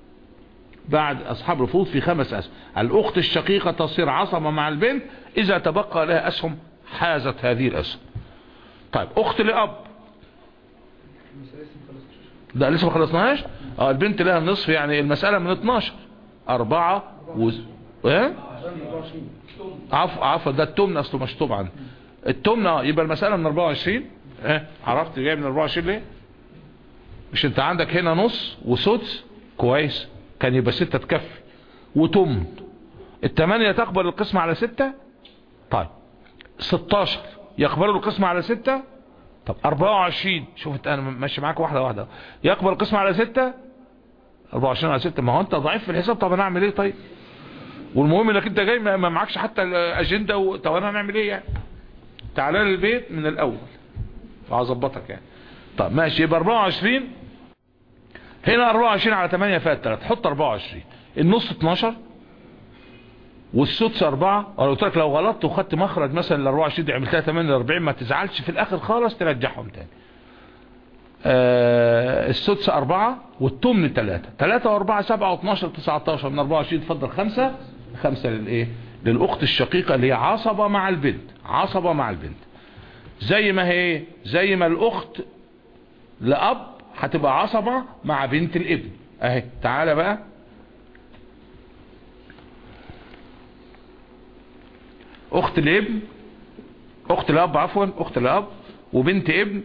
بعد اصحاب الفروض في خمس اسهم الاخت الشقيقة تصير عصبة مع البنت اذا تبقى لها اسهم حازت هذه الاسهم طيب اخت لاب المسألة لسه ما خلصتش ده لسه ما خلصناهاش اه البنت لها النصف يعني المسألة من 12 أربعة و... ايه 24 عفو عفو ده التمن اصله مش طبعا التمن اه يبقى المسألة من 24 ايه عرفت جاي من 24 ليه مش انت عندك هنا نص وسدس كويس كان يبقى ستة تكفي وتمن التمانية تقبل القسمة على ستة طيب 16 يقبلوا القسمة على ستة طب 24 شوف انت انا ماشي معاك واحدة واحدة يقبل القسمة على ستة 24 على ستة ما هو انت ضعيف في الحساب طب انا اعمل ايه طيب والمهم انك انت جاي ما ما معكش حتى الاجندة و... طب انا هنعمل ايه يعني تعالى لي البيت من الاول وهظبطك يعني طب ماشي يبقى 24 هنا 24 على 8 فات 3 حط 24 النص 12 والسدس 4 انا قلت لك لو غلطت وخدت مخرج مثلا ال 24 دي عملتها 8 ل 40 ما تزعلش في الاخر خالص ترجعهم تاني آه السدس أربعة والتمن تلاتة تلاتة وأربعة سبعة واتناشر تسعتاشر من أربعة وعشرين تفضل خمسة خمسة للإيه للأخت الشقيقة اللي هي عصبة مع البنت عصبة مع البنت زي ما هي زي ما الأخت لأب هتبقى عصبة مع بنت الابن اهي تعالى بقى اخت الابن اخت الاب عفوا اخت الاب وبنت ابن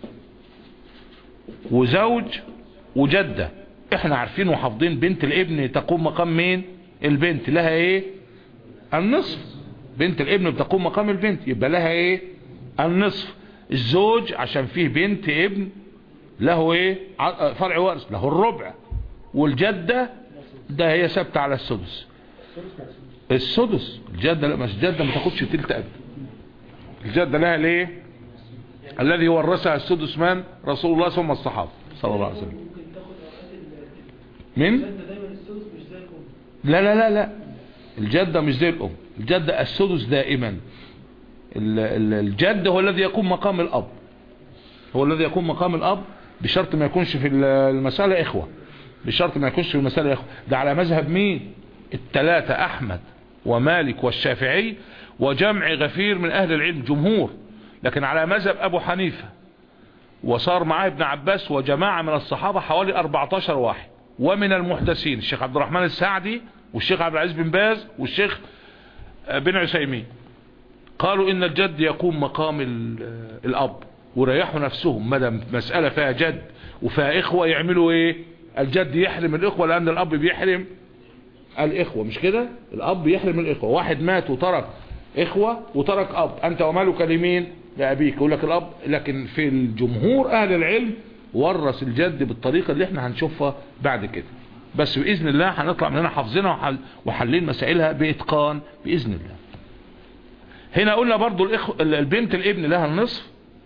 وزوج وجدة احنا عارفين وحافظين بنت الابن تقوم مقام مين البنت لها ايه النصف بنت الابن بتقوم مقام البنت يبقى لها ايه النصف الزوج عشان فيه بنت ابن له ايه ع- فرع وارث له الربع والجدة ده هي ثابته على السدس السدس الجدة لا مش الجدة ما تاخدش تلت ابدا الجدة لها ليه الذي ورثها السدس من رسول الله ثم الصحابة صلى الله عليه وسلم ممكن تاخد اوقات ال- من الجدة دايما السدس مش زي الام لا لا لا لا الجدة مش زي الأم الجدة السدس دائما ال- ال- الجد هو الذي يقوم مقام الأب هو الذي يقوم مقام الأب بشرط ما يكونش في ال- المسألة إخوة بشرط ما يكونش في المسألة إخوة ده على مذهب مين التلاتة أحمد ومالك والشافعي وجمع غفير من أهل العلم جمهور لكن على مذهب أبو حنيفة وصار معاه ابن عباس وجماعة من الصحابة حوالي 14 واحد ومن المحدثين الشيخ عبد الرحمن السعدي والشيخ عبد العزيز بن باز والشيخ بن عثيمين قالوا ان الجد يقوم مقام ال- الاب وريحوا نفسهم مدى مسألة فيها جد وفيها اخوة يعملوا ايه الجد يحرم الاخوة لان الاب بيحرم الاخوة مش كده الاب يحرم الاخوة واحد مات وترك اخوة وترك اب انت ومالك لمين لابيك يقول لك الاب لكن في الجمهور اهل العلم ورث الجد بالطريقة اللي احنا هنشوفها بعد كده بس باذن الله هنطلع من هنا حافظينها وحل وحلين مسائلها باتقان باذن الله هنا قلنا برضو الإخ... البنت الابن لها النصف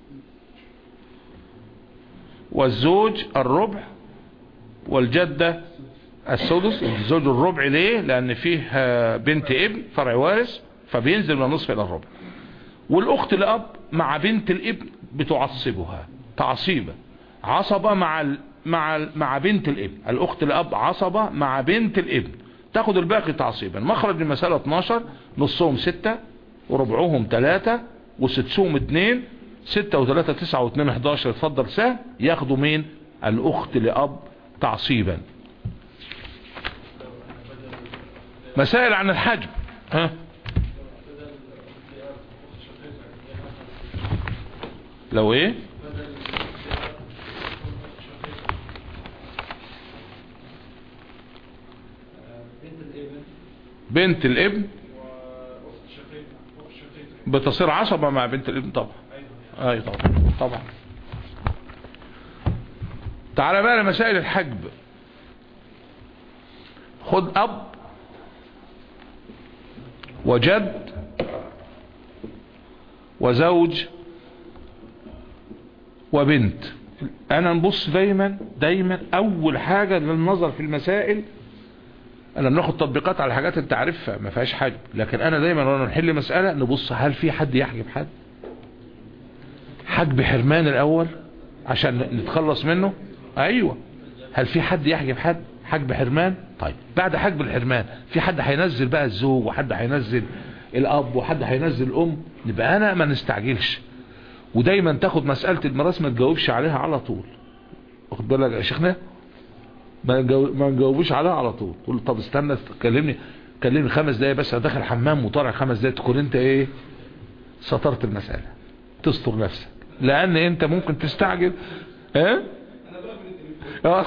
والزوج الربع والجدة السدس الزوج الربع ليه لان فيه آه، بنت ابن فرع وارث فبينزل من النصف الى الربع والاخت الاب مع بنت الابن بتعصبها تعصيبا عصبة مع ال... مع ال... مع بنت الابن الاخت الاب عصبة مع بنت الابن تاخد الباقي تعصيبا مخرج المسألة 12 نصهم 6 وربعهم 3 وسدسهم 2 6 و3 9 و2 11 اتفضل سهم ياخدوا مين الاخت لاب تعصيبا مسائل عن الحجب ها لو ايه بنت الابن بنت الابن واخت شقيقة اخت شقيقة بتصير عصبة مع بنت الابن طبعا اي طبعا طبعا تعال بقى لمسائل الحجب خد اب وجد وزوج وبنت انا نبص دايما دايما اول حاجة للنظر في المسائل انا بناخد تطبيقات على حاجات انت عارفها ما فيهاش حجب لكن انا دايما وانا نحل مسألة نبص هل في حد يحجب حد حجب حرمان الاول عشان نتخلص منه ايوه هل في حد يحجب حد حجب حرمان طيب بعد حجب الحرمان في حد هينزل بقى الزوج وحد هينزل الاب وحد هينزل الام نبقى انا ما نستعجلش ودايما تاخد مسألة الميراث ما تجاوبش عليها على طول واخد بالك يا شيخنا ما نجاوب ما نجاوبوش عليها على طول تقول طب استنى كلمني كلمني خمس دقايق بس انا داخل حمام وطالع خمس دقايق تكون انت ايه سطرت المسألة تستر نفسك لان انت ممكن تستعجل ايه اه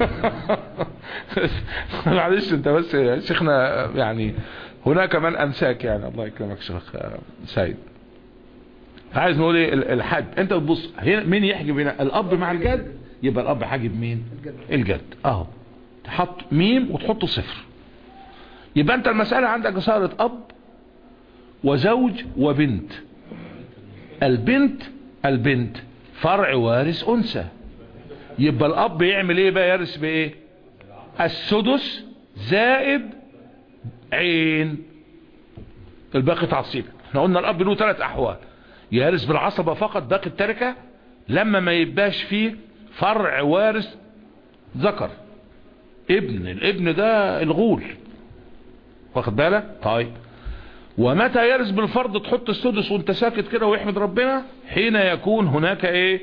معلش انت بس يا شيخنا يعني هناك من انساك يعني الله يكرمك شيخ سيد عايز نقول ايه ال- الحج انت بتبص هنا مين يحجب هنا الاب مع الجد يبقى الاب حاجب مين الجد. الجد اهو تحط ميم وتحط صفر يبقى انت المسألة عندك صارت اب وزوج وبنت البنت البنت فرع وارث انثى يبقى الاب يعمل ايه بقى يرث بايه السدس زائد عين الباقي تعصيب احنا قلنا الاب له ثلاث احوال يرث بالعصبة فقط باقي التركة لما ما يبقاش فيه فرع وارث ذكر ابن الابن ده الغول واخد بالك طيب ومتى يرث بالفرض تحط السدس وانت ساكت كده ويحمد ربنا حين يكون هناك ايه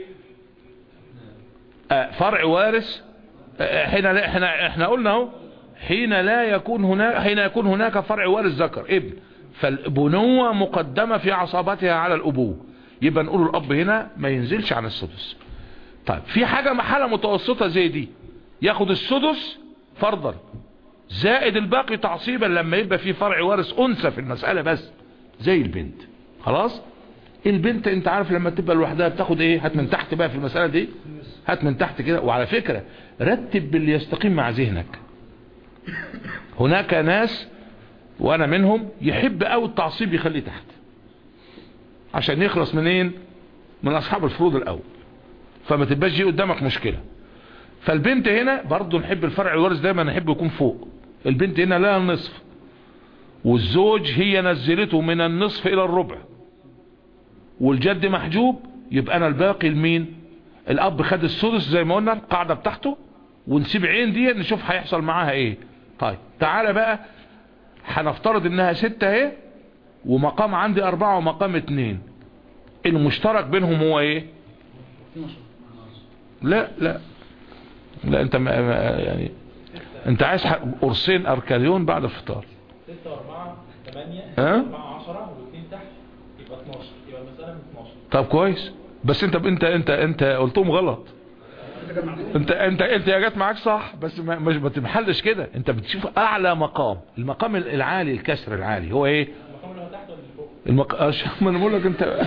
آه فرع وارث آه حين لا احنا احنا قلنا اهو حين لا يكون هناك حين يكون هناك فرع وارث ذكر ابن فالبنوة مقدمة في عصابتها على الابوه يبقى نقول الاب هنا ما ينزلش عن السدس طيب في حاجة محالة متوسطة زي دي ياخد السدس فرضا زائد الباقي تعصيبا لما يبقى في فرع وارث انثى في المسألة بس زي البنت خلاص البنت انت عارف لما تبقى لوحدها بتاخد ايه هات من تحت بقى في المسألة دي هات من تحت كده وعلى فكرة رتب باللي يستقيم مع ذهنك هناك ناس وانا منهم يحب قوي التعصيب يخليه تحت عشان يخلص منين من اصحاب الفروض الاول فما تبقاش دي قدامك مشكلة فالبنت هنا برضو نحب الفرع الوارث دايما نحب يكون فوق البنت هنا لها النصف والزوج هي نزلته من النصف الى الربع والجد محجوب يبقى انا الباقي لمين الاب خد السدس زي ما قلنا القاعدة بتاعته ونسيب عين دي نشوف هيحصل معاها ايه طيب تعالى بقى هنفترض انها ستة اهي ومقام عندي اربعة ومقام اتنين المشترك بينهم هو ايه لا لا لا انت ما ما- يعني انت عايز ح- قرصين اركاديون بعد الفطار 6 و4 8 ها؟ 4 10 واثنين تحت يبقى 12 يبقى المسألة من 12 طب كويس بس انت انت انت انت قلتهم غلط انت انت انت يا جت معاك صح بس ما مش ما تمحلش كده انت بتشوف اعلى مقام المقام العالي الكسر العالي هو ايه المقام اللي هو تحت ولا اللي فوق؟ المق... أش- ما انا بقول لك انت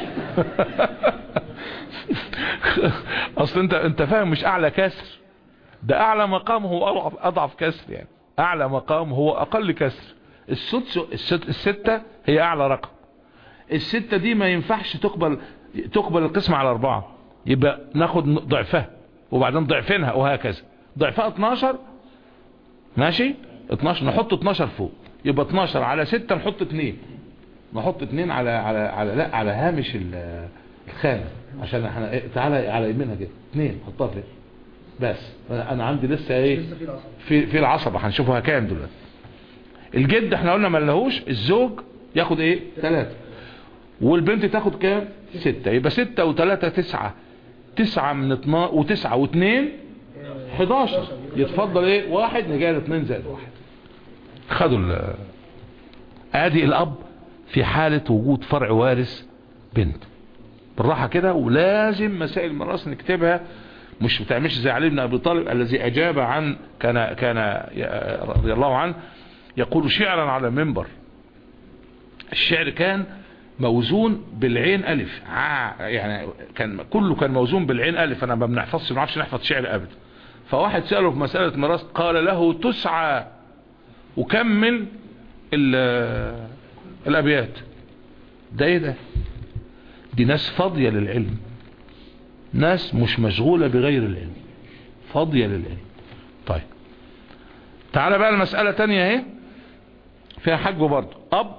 اصل انت انت فاهم مش اعلى كسر ده اعلى مقام هو اضعف اضعف كسر يعني اعلى مقام هو اقل كسر السدس الست الستة هي اعلى رقم الستة دي ما ينفعش تقبل تقبل القسمة على اربعة يبقى ناخد ضعفها وبعدين ضعفينها وهكذا ضعفها 12 ماشي 12 نحط 12 فوق يبقى 12 على 6 نحط 2 نحط 2 على على على لا على هامش ال- الخانة عشان احنا إيه، تعالى على يمينها كده 2 حطها كده بس انا أنا عندي لسه ايه لسه في العصر في في العصبة هنشوفها كام دلوقتي الجد احنا قلنا ما لهوش الزوج ياخد ايه ثلاثة والبنت تاخد كام ستة يبقى ستة وثلاثة تسعة تسعة من اتنا وتسعة واثنين 11 يتفضل ايه واحد نجال اتنين زائد واحد خدوا ال ادي الاب في حالة وجود فرع وارث بنت بالراحة كده ولازم مسائل الميراث نكتبها مش بتعملش زي علي بن ابي طالب الذي اجاب عن كان كان رضي الله عنه يقول شعرا على المنبر الشعر كان موزون بالعين الف ع- يعني كان كله كان موزون بالعين الف انا ما بنحفظش ما نعرفش نحفظ شعر ابدا فواحد سأله في مسألة ميراث قال له تسعى وكمل ال- الابيات ده ايه ده دي ناس فاضية للعلم ناس مش مشغولة بغير العلم فاضية للعلم طيب تعال بقى المسألة تانية اهي فيها حجب برضه اب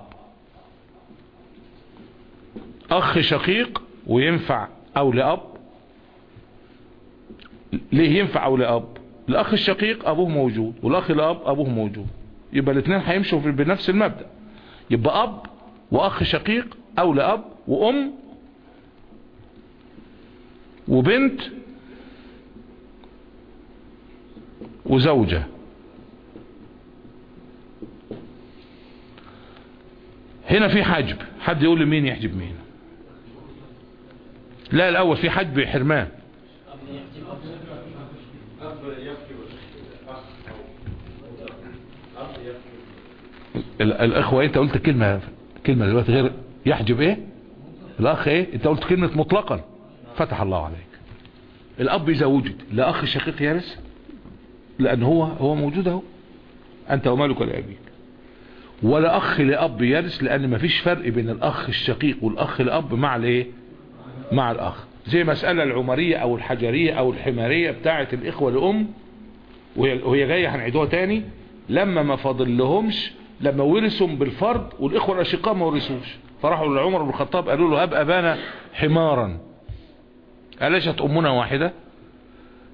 اخ شقيق وينفع او لاب ليه ينفع او لاب الاخ الشقيق ابوه موجود والاخ الاب ابوه موجود يبقى الاثنين هيمشوا في- بنفس المبدأ يبقى اب واخ شقيق او لاب وام وبنت وزوجة هنا في حجب حد يقول لي مين يحجب مين لا الاول في حجب حرمان ال- الاخوة انت قلت كلمة كلمة دلوقتي غير يحجب ايه الاخ ايه انت قلت كلمة مطلقا فتح الله عليك الاب اذا وجد لا اخ شقيق يرث لان هو هو موجود اهو انت ومالك لابيك ولا اخ لاب يرث لان مفيش فرق بين الاخ الشقيق والاخ الاب مع الايه مع الاخ زي مسألة العمرية او الحجرية او الحمارية بتاعة الاخوة لام وهي وهي جاية هنعيدوها تاني لما ما فاضل لهمش لما ورثهم بالفرض والاخوة الاشقاء ما ورثوش فراحوا لعمر بن الخطاب قالوا له هب ابانا حمارا أليست أمنا واحدة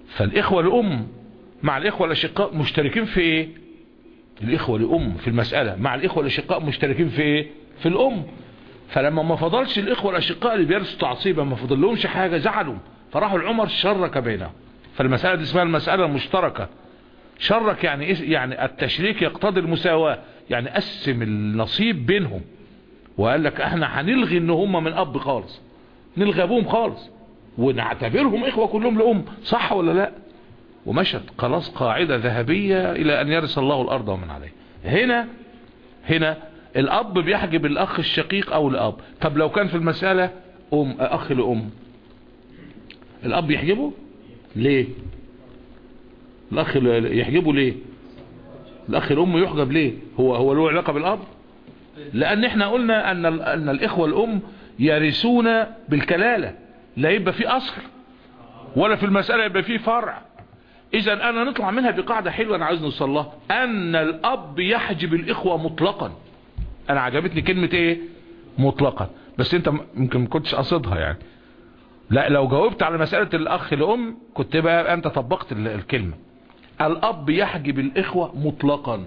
فالاخوة الام مع الاخوة الاشقاء مشتركين في ايه الاخوة الام في المسألة مع الاخوة الاشقاء مشتركين في ايه في الام فلما ما فضلش الاخوة الاشقاء اللي بيرثوا تعصيبا ما فضل لهمش حاجة زعلوا فراحوا العمر شرك بينهم فالمسألة دي اسمها المسألة المشتركة شرك يعني إيه؟ يعني التشريك يقتضي المساواة يعني قسم النصيب بينهم وقال لك احنا هنلغي ان هم من اب خالص نلغي ابوهم خالص ونعتبرهم اخوة كلهم لام صح ولا لا ومشت خلاص قاعدة ذهبية الى ان يرث الله الارض ومن عليه هنا هنا الاب بيحجب الاخ الشقيق او الاب طب لو كان في المسألة ام اخ لام الاب يحجبه ليه الاخ يحجبه ليه الاخ الام يحجب ليه هو هو له علاقة بالاب لان احنا قلنا ان ال- ان الاخوة الام يرثون بالكلالة لا يبقى في اصل ولا في المسألة يبقى في فرع اذا انا نطلع منها بقاعدة حلوة انا عايز نوصل لها ان الاب يحجب الاخوة مطلقا انا عجبتني كلمة ايه مطلقا بس انت م- يمكن ما كنتش قصدها يعني لا لو جاوبت على مسألة الاخ الام كنت بقى انت طبقت ال- الكلمة الاب يحجب الاخوة مطلقا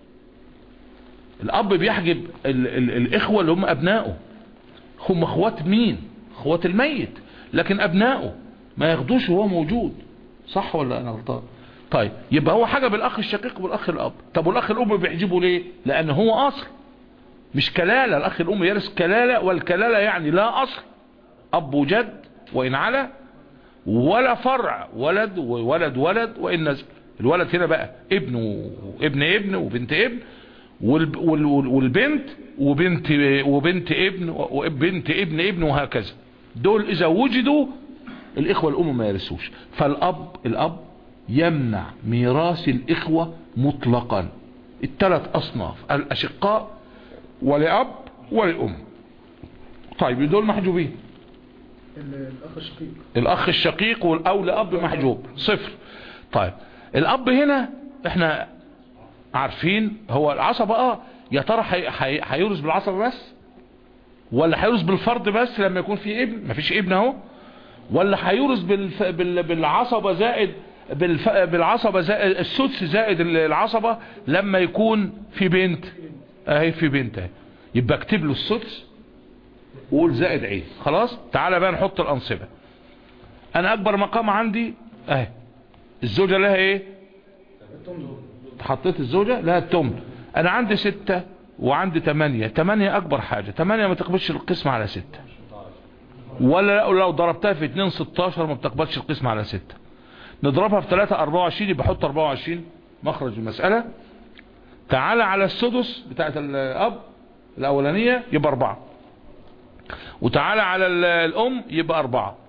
الاب بيحجب ال ال الاخوة اللي هم ابنائه هم اخوات مين اخوات الميت لكن ابنائه ما ياخدوش وهو موجود صح ولا انا غلطان طيب يبقى هو حجب الاخ الشقيق والاخ الاب طب والاخ الام بيحجبه ليه لان هو اصل مش كلالة الاخ الام يرث كلالة والكلالة يعني لا اصل اب وجد وان على ولا فرع ولد وولد ولد وان نزل الولد هنا بقى ابن وابن ابن وبنت ابن والب- وال- وال- والبنت وبنت وبنت ابن وبنت ابن ابن وهكذا دول اذا وجدوا الاخوة الام ما يرثوش فالاب الاب يمنع ميراث الاخوة مطلقا الثلاث اصناف الاشقاء ولاب ولام طيب دول محجوبين ال- الاخ الشقيق الاخ الشقيق او لاب محجوب صفر طيب الاب هنا احنا عارفين هو العصبة اه يا ترى هي- هي- هيورث بالعصبة بس ولا هيورث بالفرد بس لما يكون في ابن مفيش ابن اهو ولا هيورث بالف... بال... بالعصبة زائد بالف... بالعصبة زائد السدس زائد العصبة لما يكون في بنت اهي في بنت اهي يبقى اكتب له السدس وقول زائد عين خلاص تعالى بقى نحط الانصبة انا اكبر مقام عندي اهي الزوجة لها ايه التمر حطيت الزوجة لها التمن انا عندي ستة وعندي تمانية تمانية اكبر حاجة تمانية ما تقبلش القسم على ستة ولا لو ضربتها في اتنين ستاشر ما بتقبلش القسم على ستة نضربها في تلاتة اربعة وعشرين يبقى حط اربعة وعشرين مخرج المسألة تعالى على السدس بتاعت الاب الاولانية يبقى اربعة وتعالى على ال- الام يبقى اربعة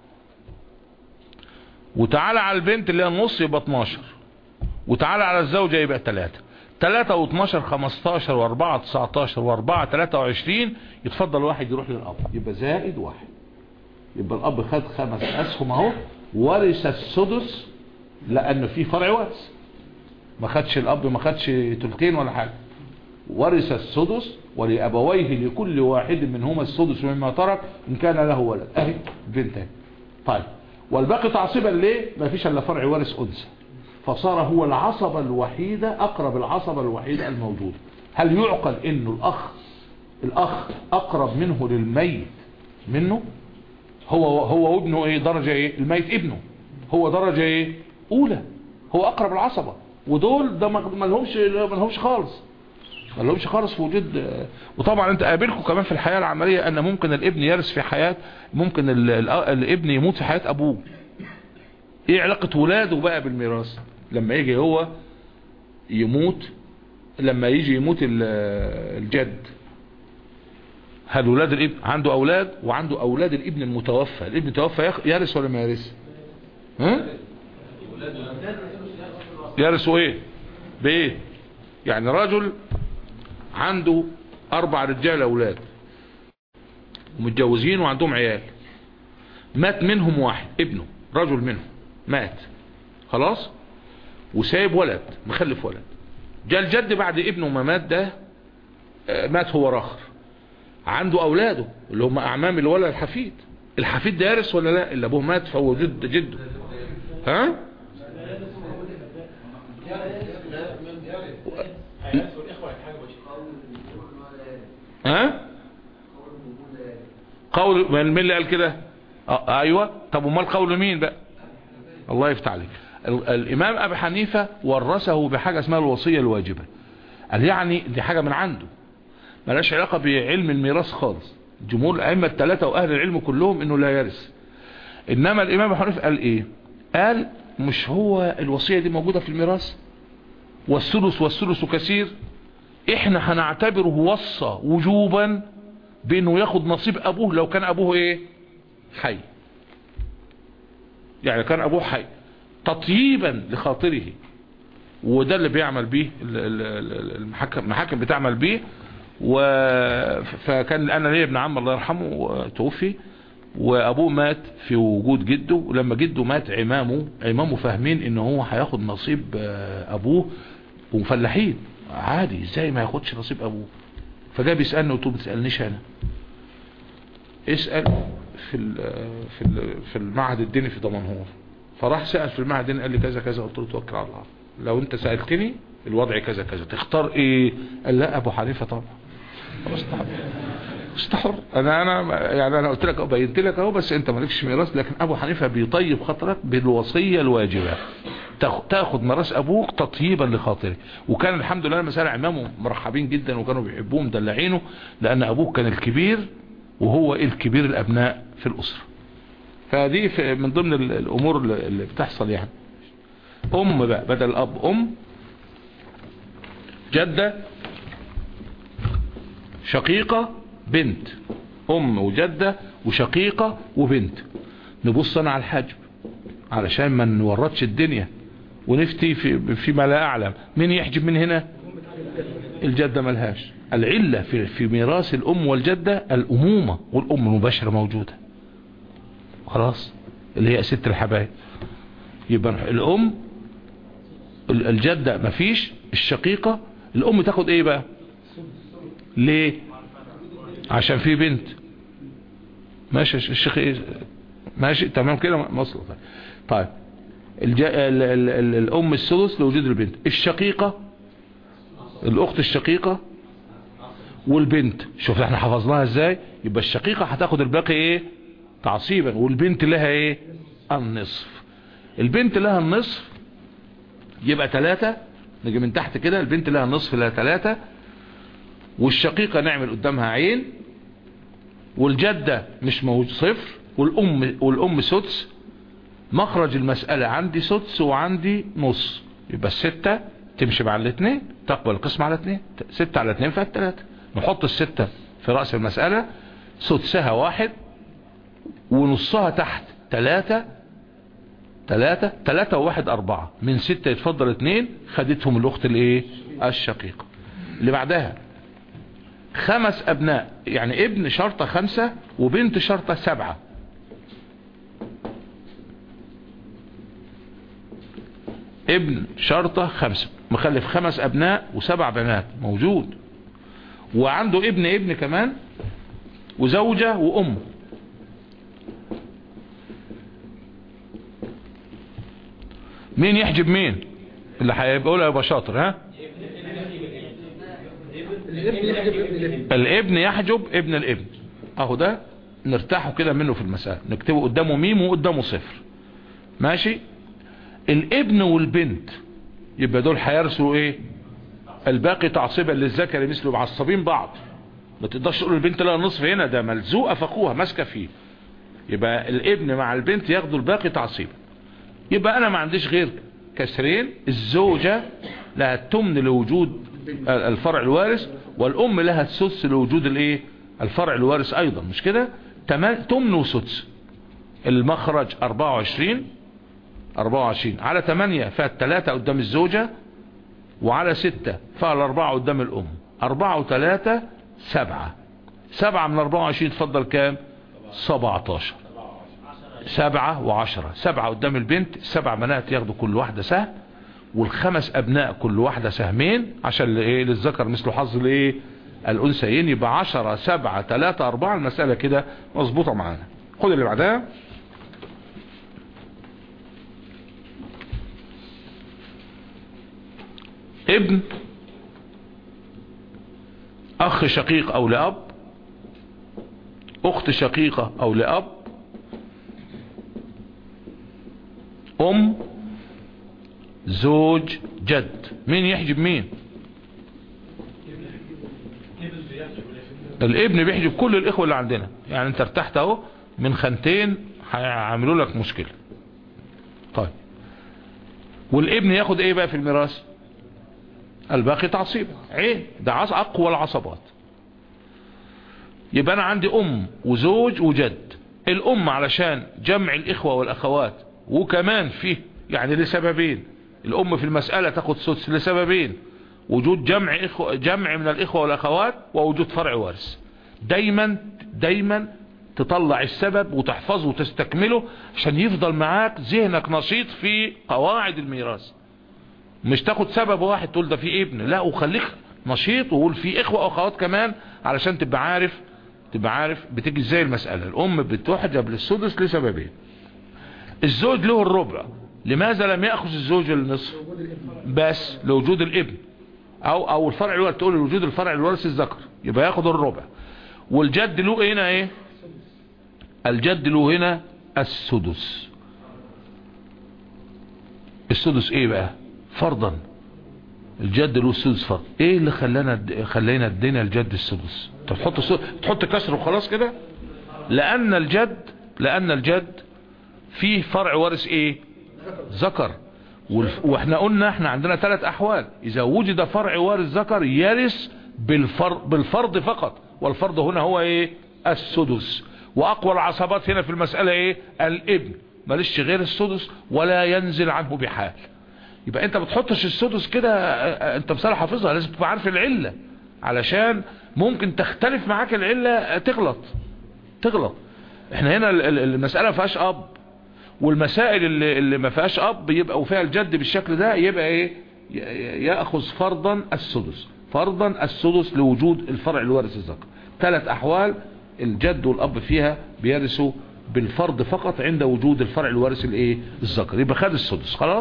وتعالى على البنت اللي هي النص يبقى 12 وتعالى على الزوجة يبقى 3 3 و12 15 و4 19 و4 23 يتفضل واحد يروح للأب يبقى زائد واحد يبقى الأب خد خمس أسهم اهو ورث السدس لأن في فرع ورث ما خدش الأب ما خدش تلتين ولا حاجة ورث السدس ولأبويه لكل واحد منهما السدس مما ترك إن كان له ولد أهي بنت أهي طيب والباقي تعصيبا ليه ما فيش الا فرع وارث انثى فصار هو العصبة الوحيدة اقرب العصبة الوحيدة الموجودة هل يعقل انه الاخ الاخ اقرب منه للميت منه هو هو وابنه ايه درجة ايه الميت ابنه هو درجة ايه اولى هو اقرب العصبة ودول ده ما ما لهمش ما لهمش خالص ما لهمش خالص في وجود وطبعا انت قابلكم كمان في الحياة العملية ان ممكن الابن يرث في حياة ممكن ال- ال- الابن يموت في حياة ابوه ايه علاقة ولاده بقى بالميراث لما يجي هو يموت لما يجي يموت ال- الجد هل ولاد الابن عنده اولاد وعنده اولاد الابن المتوفى الابن المتوفى يخ- يرث ولا ما يرث ها يرثوا ايه بايه يعني رجل عنده اربع رجال اولاد ومتجوزين وعندهم عيال مات منهم واحد ابنه رجل منهم مات خلاص وسايب ولد مخلف ولد جاء الجد بعد ابنه ما مات ده آه، مات هو راخر عنده اولاده اللي هم اعمام الولد الحفيد الحفيد ده يرث ولا لا اللي ابوه مات فهو جد جده ها استوعب حاجه بشيء ها قول مين اللي قال كده آه ايوه طب امال قول مين بقى الله يفتح عليك ال- الامام ابي حنيفه ورثه بحاجه اسمها الوصيه الواجبه قال يعني دي حاجه من عنده ملهاش علاقه بعلم الميراث خالص جمهور الائمه الثلاثه واهل العلم كلهم انه لا يرث انما الامام ابي حنيفه قال ايه قال مش هو الوصيه دي موجوده في الميراث والثلث والثلث كثير احنا هنعتبره وصى وجوبا بانه ياخد نصيب ابوه لو كان ابوه ايه حي يعني كان ابوه حي تطييبا لخاطره وده اللي بيعمل بيه ال- ال- ال- المحاكم المحاكم بتعمل بيه و فكان انا ليا ابن عم الله يرحمه توفي وابوه مات في وجود جده ولما جده مات عمامه عمامه فاهمين ان هو هياخد نصيب آه، ابوه ومفلحين عادي ازاي ما ياخدش نصيب ابوه فجاء بيسالني قلت له ما تسالنيش انا اسال في ال في ال في المعهد الديني في دمنهور فراح سال في المعهد الديني قال لي كذا كذا قلت له توكل على الله لو انت سالتني الوضع كذا كذا تختار ايه قال لا ابو حنيفه طبعا خلاص طبعا استحر انا انا يعني انا قلت لك بينت لك اهو بس انت مالكش ميراث لكن ابو حنيفه بيطيب خاطرك بالوصيه الواجبه تاخ- تاخد ميراث ابوك تطيبا لخاطره وكان الحمد لله المسألة عمامه مرحبين جدا وكانوا بيحبوه مدلعينه لان ابوه كان الكبير وهو الكبير الابناء في الاسره فدي في- من ضمن ال- الامور اللي اللي بتحصل يعني ام بقى بدل اب ام جده شقيقة بنت ام وجدة وشقيقة وبنت نبص انا على الحجب علشان ما نورطش الدنيا ونفتي في فيما لا اعلم مين يحجب من هنا الجدة ملهاش العلة في, في ميراث الام والجدة الامومة والام المباشرة موجودة خلاص اللي هي ست الحبايب يبقى الام ال- الجدة مفيش الشقيقة الام تاخد ايه بقى ليه عشان في بنت ماشي الشيخ ايه ماشي تمام كده مصر طيب الج... ال... ال... ال... الام السدس لوجود البنت الشقيقة الاخت الشقيقة والبنت شوف احنا حفظناها ازاي يبقى الشقيقة هتاخد الباقي ايه تعصيبا والبنت لها ايه النصف البنت لها النصف يبقى ثلاثة نجي من تحت كده البنت لها النصف لها ثلاثة والشقيقة نعمل قدامها عين والجدة مش موجود صفر والأم, والأم سدس مخرج المسألة عندي سدس وعندي نص يبقى الستة تمشي مع الاثنين تقبل القسم على اثنين ستة على اثنين فيها الثلاثة نحط الستة في رأس المسألة سدسها واحد ونصها تحت ثلاثة ثلاثة ثلاثة وواحد أربعة من ستة يتفضل اثنين خدتهم الأخت الايه الشقيقة اللي بعدها خمس أبناء يعني ابن شرطة خمسة وبنت شرطة سبعة ابن شرطة خمسة مخلف خمس أبناء وسبع بنات موجود وعنده ابن ابن كمان وزوجة وأم مين يحجب مين اللي هيقولها يبقى شاطر ها الابن يحجب ابن الابن الابن يحجب ابن الابن اهو ده نرتاحوا كده منه في المسألة نكتبه قدامه ميم وقدامه صفر ماشي الابن والبنت يبقى دول هيرثوا ايه الباقي تعصيبا للذكر مثله معصبين بعض ما تقدرش تقول البنت لها نصف هنا ده ملزوقه في اخوها ماسكه فيه يبقى الابن مع البنت ياخدوا الباقي تعصيبا يبقى انا ما عنديش غير كسرين الزوجة لها التمن لوجود الفرع الوارث والام لها السدس لوجود الايه الفرع الوارث ايضا مش كده تمن تمن وسدس المخرج 24 24 على 8 فيها الثلاثة قدام الزوجة وعلى 6 فيها الأربعة قدام الأم 4 و3 7 7 من 24 تفضل كام 17 سبعة وعشرة سبعة قدام البنت سبع بنات ياخدوا كل واحدة سهم والخمس ابناء كل واحدة سهمين عشان ايه للذكر مثل حظ الايه الانثيين يبقى عشرة سبعة تلاتة اربعة المسألة كده مظبوطة معانا خد اللي بعدها ابن اخ شقيق او لاب اخت شقيقة او لاب ام زوج جد مين يحجب مين الابن بيحجب كل الاخوة اللي عندنا يعني انت ارتحت اهو من خانتين هيعملوا لك مشكلة طيب والابن ياخد ايه بقى في الميراث الباقي تعصيب عين ده عص اقوى العصبات يبقى انا عندي ام وزوج وجد الام علشان جمع الاخوة والاخوات وكمان فيه يعني لسببين الام في المسألة تاخد سدس لسببين وجود جمع إخوة جمع من الاخوة والاخوات ووجود فرع وارث دايما دايما تطلع السبب وتحفظه وتستكمله عشان يفضل معاك ذهنك نشيط في قواعد الميراث مش تاخد سبب واحد تقول ده في ابن لا وخليك نشيط وقول في اخوة واخوات كمان علشان تبقى عارف تبقى عارف بتيجي ازاي المسألة الام بتحجب للسدس لسببين الزوج له الربع لماذا لم يأخذ الزوج النصف بس لوجود الابن او او الفرع الوارث تقول لوجود الفرع الوارث الذكر يبقى ياخد الربع والجد له هنا ايه الجد له هنا السدس السدس ايه بقى فرضا الجد له السدس فرض ايه اللي خلانا خلينا ادينا الجد السدس تحط السدس تحط كسر وخلاص كده لان الجد لان الجد فيه فرع وارث ايه ذكر والف- واحنا قلنا احنا عندنا ثلاث احوال اذا وجد فرع وارث ذكر يرث بالفرض, بالفرض فقط والفرض هنا هو ايه السدس واقوى العصبات هنا في المسألة ايه الابن مالش غير السدس ولا ينزل عنه بحال يبقى انت بتحطش السدس كده اه، اه، انت بصراحة حافظها لازم تبقى عارف العلة علشان ممكن تختلف معاك العلة اه، تغلط تغلط احنا هنا ال- ال- المسألة فيهاش اب والمسائل اللي, اللي ما فيهاش اب يبقى وفيها الجد بالشكل ده يبقى ايه ي- ي- ياخذ فرضا السدس فرضا السدس لوجود الفرع الوارث الذكر ثلاث احوال الجد والاب فيها بيرثوا بالفرض فقط عند وجود الفرع الوارث الايه الذكر يبقى خد السدس خلاص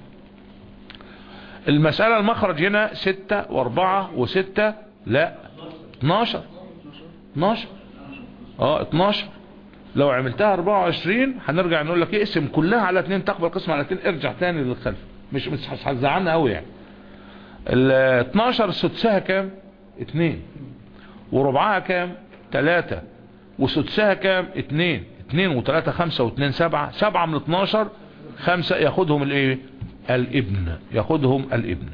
المسألة المخرج هنا ستة واربعة وستة لا 12 12 اه 12 لو عملتها 24 هنرجع نقول لك اقسم كلها على اتنين تقبل قسم على اتنين ارجع تاني للخلف مش مش هتزعلنا قوي يعني ال 12 سدسها كام اتنين وربعها كام تلاتة وسدسها كام اتنين اتنين وتلاتة خمسة واتنين سبعة سبعة من 12 خمسة ياخدهم الايه الابن ياخدهم الابن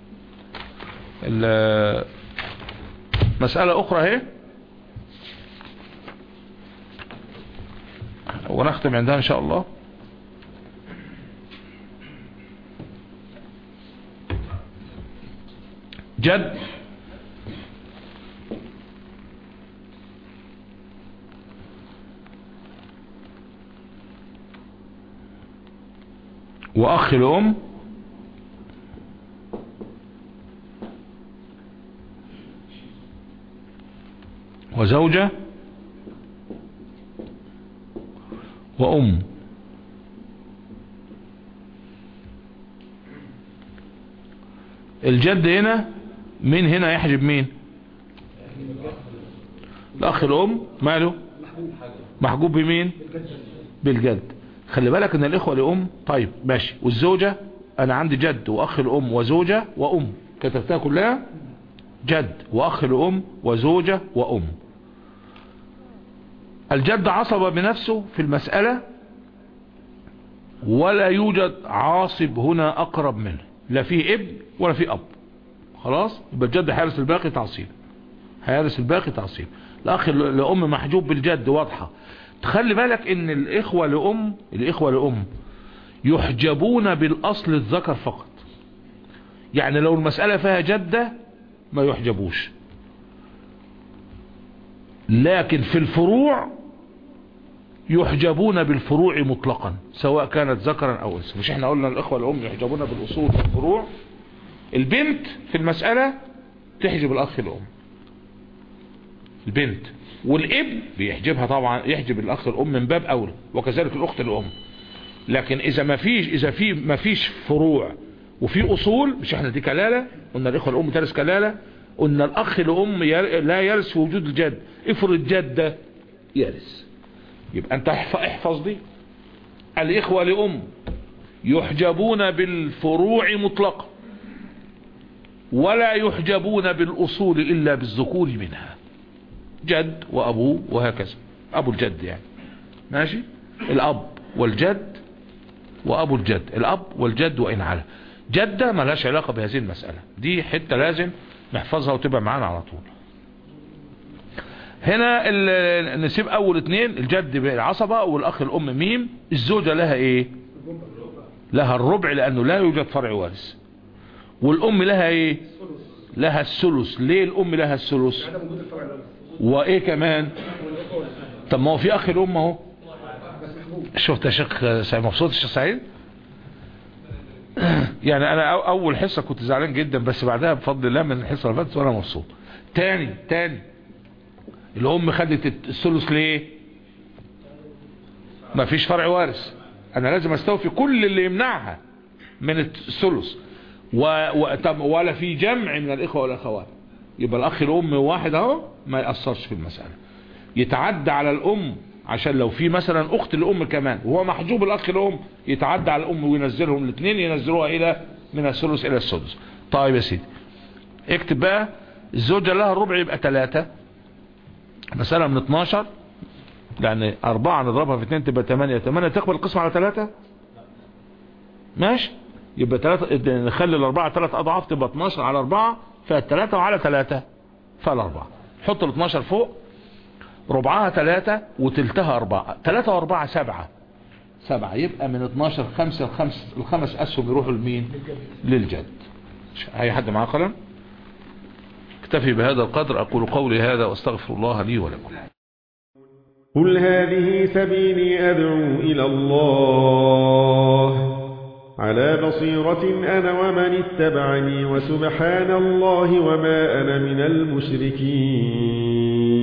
ال- مسألة اخرى اهي ونختم عندها ان شاء الله جد واخ الام وزوجة وأم الجد هنا مين هنا يحجب مين الأخ الأم ماله محجوب بمين بالجد خلي بالك ان الإخوة لأم طيب ماشي والزوجة أنا عندي جد وأخ الأم وزوجة وأم كتبتها كلها جد وأخ الأم وزوجة وأم الجد عصب بنفسه في المسألة ولا يوجد عاصب هنا أقرب منه لا في ابن ولا في أب خلاص يبقى الجد هيرث الباقي تعصيب هيرث الباقي تعصيب الأخ لأم محجوب بالجد واضحة تخلي بالك ان الإخوة لأم الإخوة لأم يحجبون بالأصل الذكر فقط يعني لو المسألة فيها جدة ما يحجبوش لكن في الفروع يحجبون بالفروع مطلقا سواء كانت ذكرا او انثى مش احنا قلنا الاخوه الام يحجبون بالاصول في الفروع البنت في المسألة تحجب الاخ الام البنت والابن بيحجبها طبعا يحجب الاخ الام من باب اولى وكذلك الاخت الام لكن اذا ما فيش اذا في ما فيش فروع وفي اصول مش احنا دي كلاله قلنا الاخوه الام ترث كلاله قلنا الاخ لام ير- لا يرث في وجود الجد افرض جد يرث يبقى انت احف- احفظ دي الاخوة لام يحجبون بالفروع مطلقا ولا يحجبون بالاصول الا بالذكور منها جد وابوه وهكذا ابو الجد يعني ماشي الاب والجد وابو الجد الاب والجد وان على جدة ملهاش علاقة بهذه المسألة دي حتة لازم نحفظها وتبقى معانا على طول هنا ال- نسيب اول اتنين الجد بالعصبة والاخ الام ميم الزوجة لها ايه لها الربع لانه لا يوجد فرع وارث والام لها ايه لها الثلث ليه الام لها الثلث عدم وجود الفرع الأول وايه كمان والأخوة طب ما هو في اخ الام اهو بس محبوب شفت يا شيخ سعيد مبسوط يا شيخ سعيد يعني انا أو- اول حصة كنت زعلان جدا بس بعدها بفضل الله من الحصة اللي فاتت وانا مبسوط تاني تاني الام خدت الثلث ليه ما فيش فرع وارث انا لازم استوفي كل اللي يمنعها من الثلث و... و... طب ولا في جمع من الاخوه والاخوات يبقى الاخ الام واحد اهو ما ياثرش في المساله يتعدى على الام عشان لو في مثلا اخت الام كمان وهو محجوب الاخ الام يتعدى على الام وينزلهم الاثنين ينزلوها الى من الثلث الى السدس طيب يا سيدي اكتب بقى الزوجه لها الربع يبقى ثلاثة مسألة من 12 يعني أربعة نضربها في اثنين تبقى 8 8 تقبل القسم على ثلاثة ماشي يبقى ثلاثة نخلي الأربعة ثلاث أضعاف تبقى 12 على أربعة فالثلاثة وعلى ثلاثة فالأربعة حط ال 12 فوق ربعها ثلاثة وتلتها أربعة ثلاثة وأربعة سبعة سبعة يبقى من 12 خمسة الخمس الخمس أسهم يروحوا لمين للجد أي حد معاه قلم اكتفي بهذا القدر أقول قولي هذا واستغفر الله لي ولكم قل هذه سبيلي أدعو إلى الله على بصيرة أنا ومن اتبعني وسبحان الله وما أنا من المشركين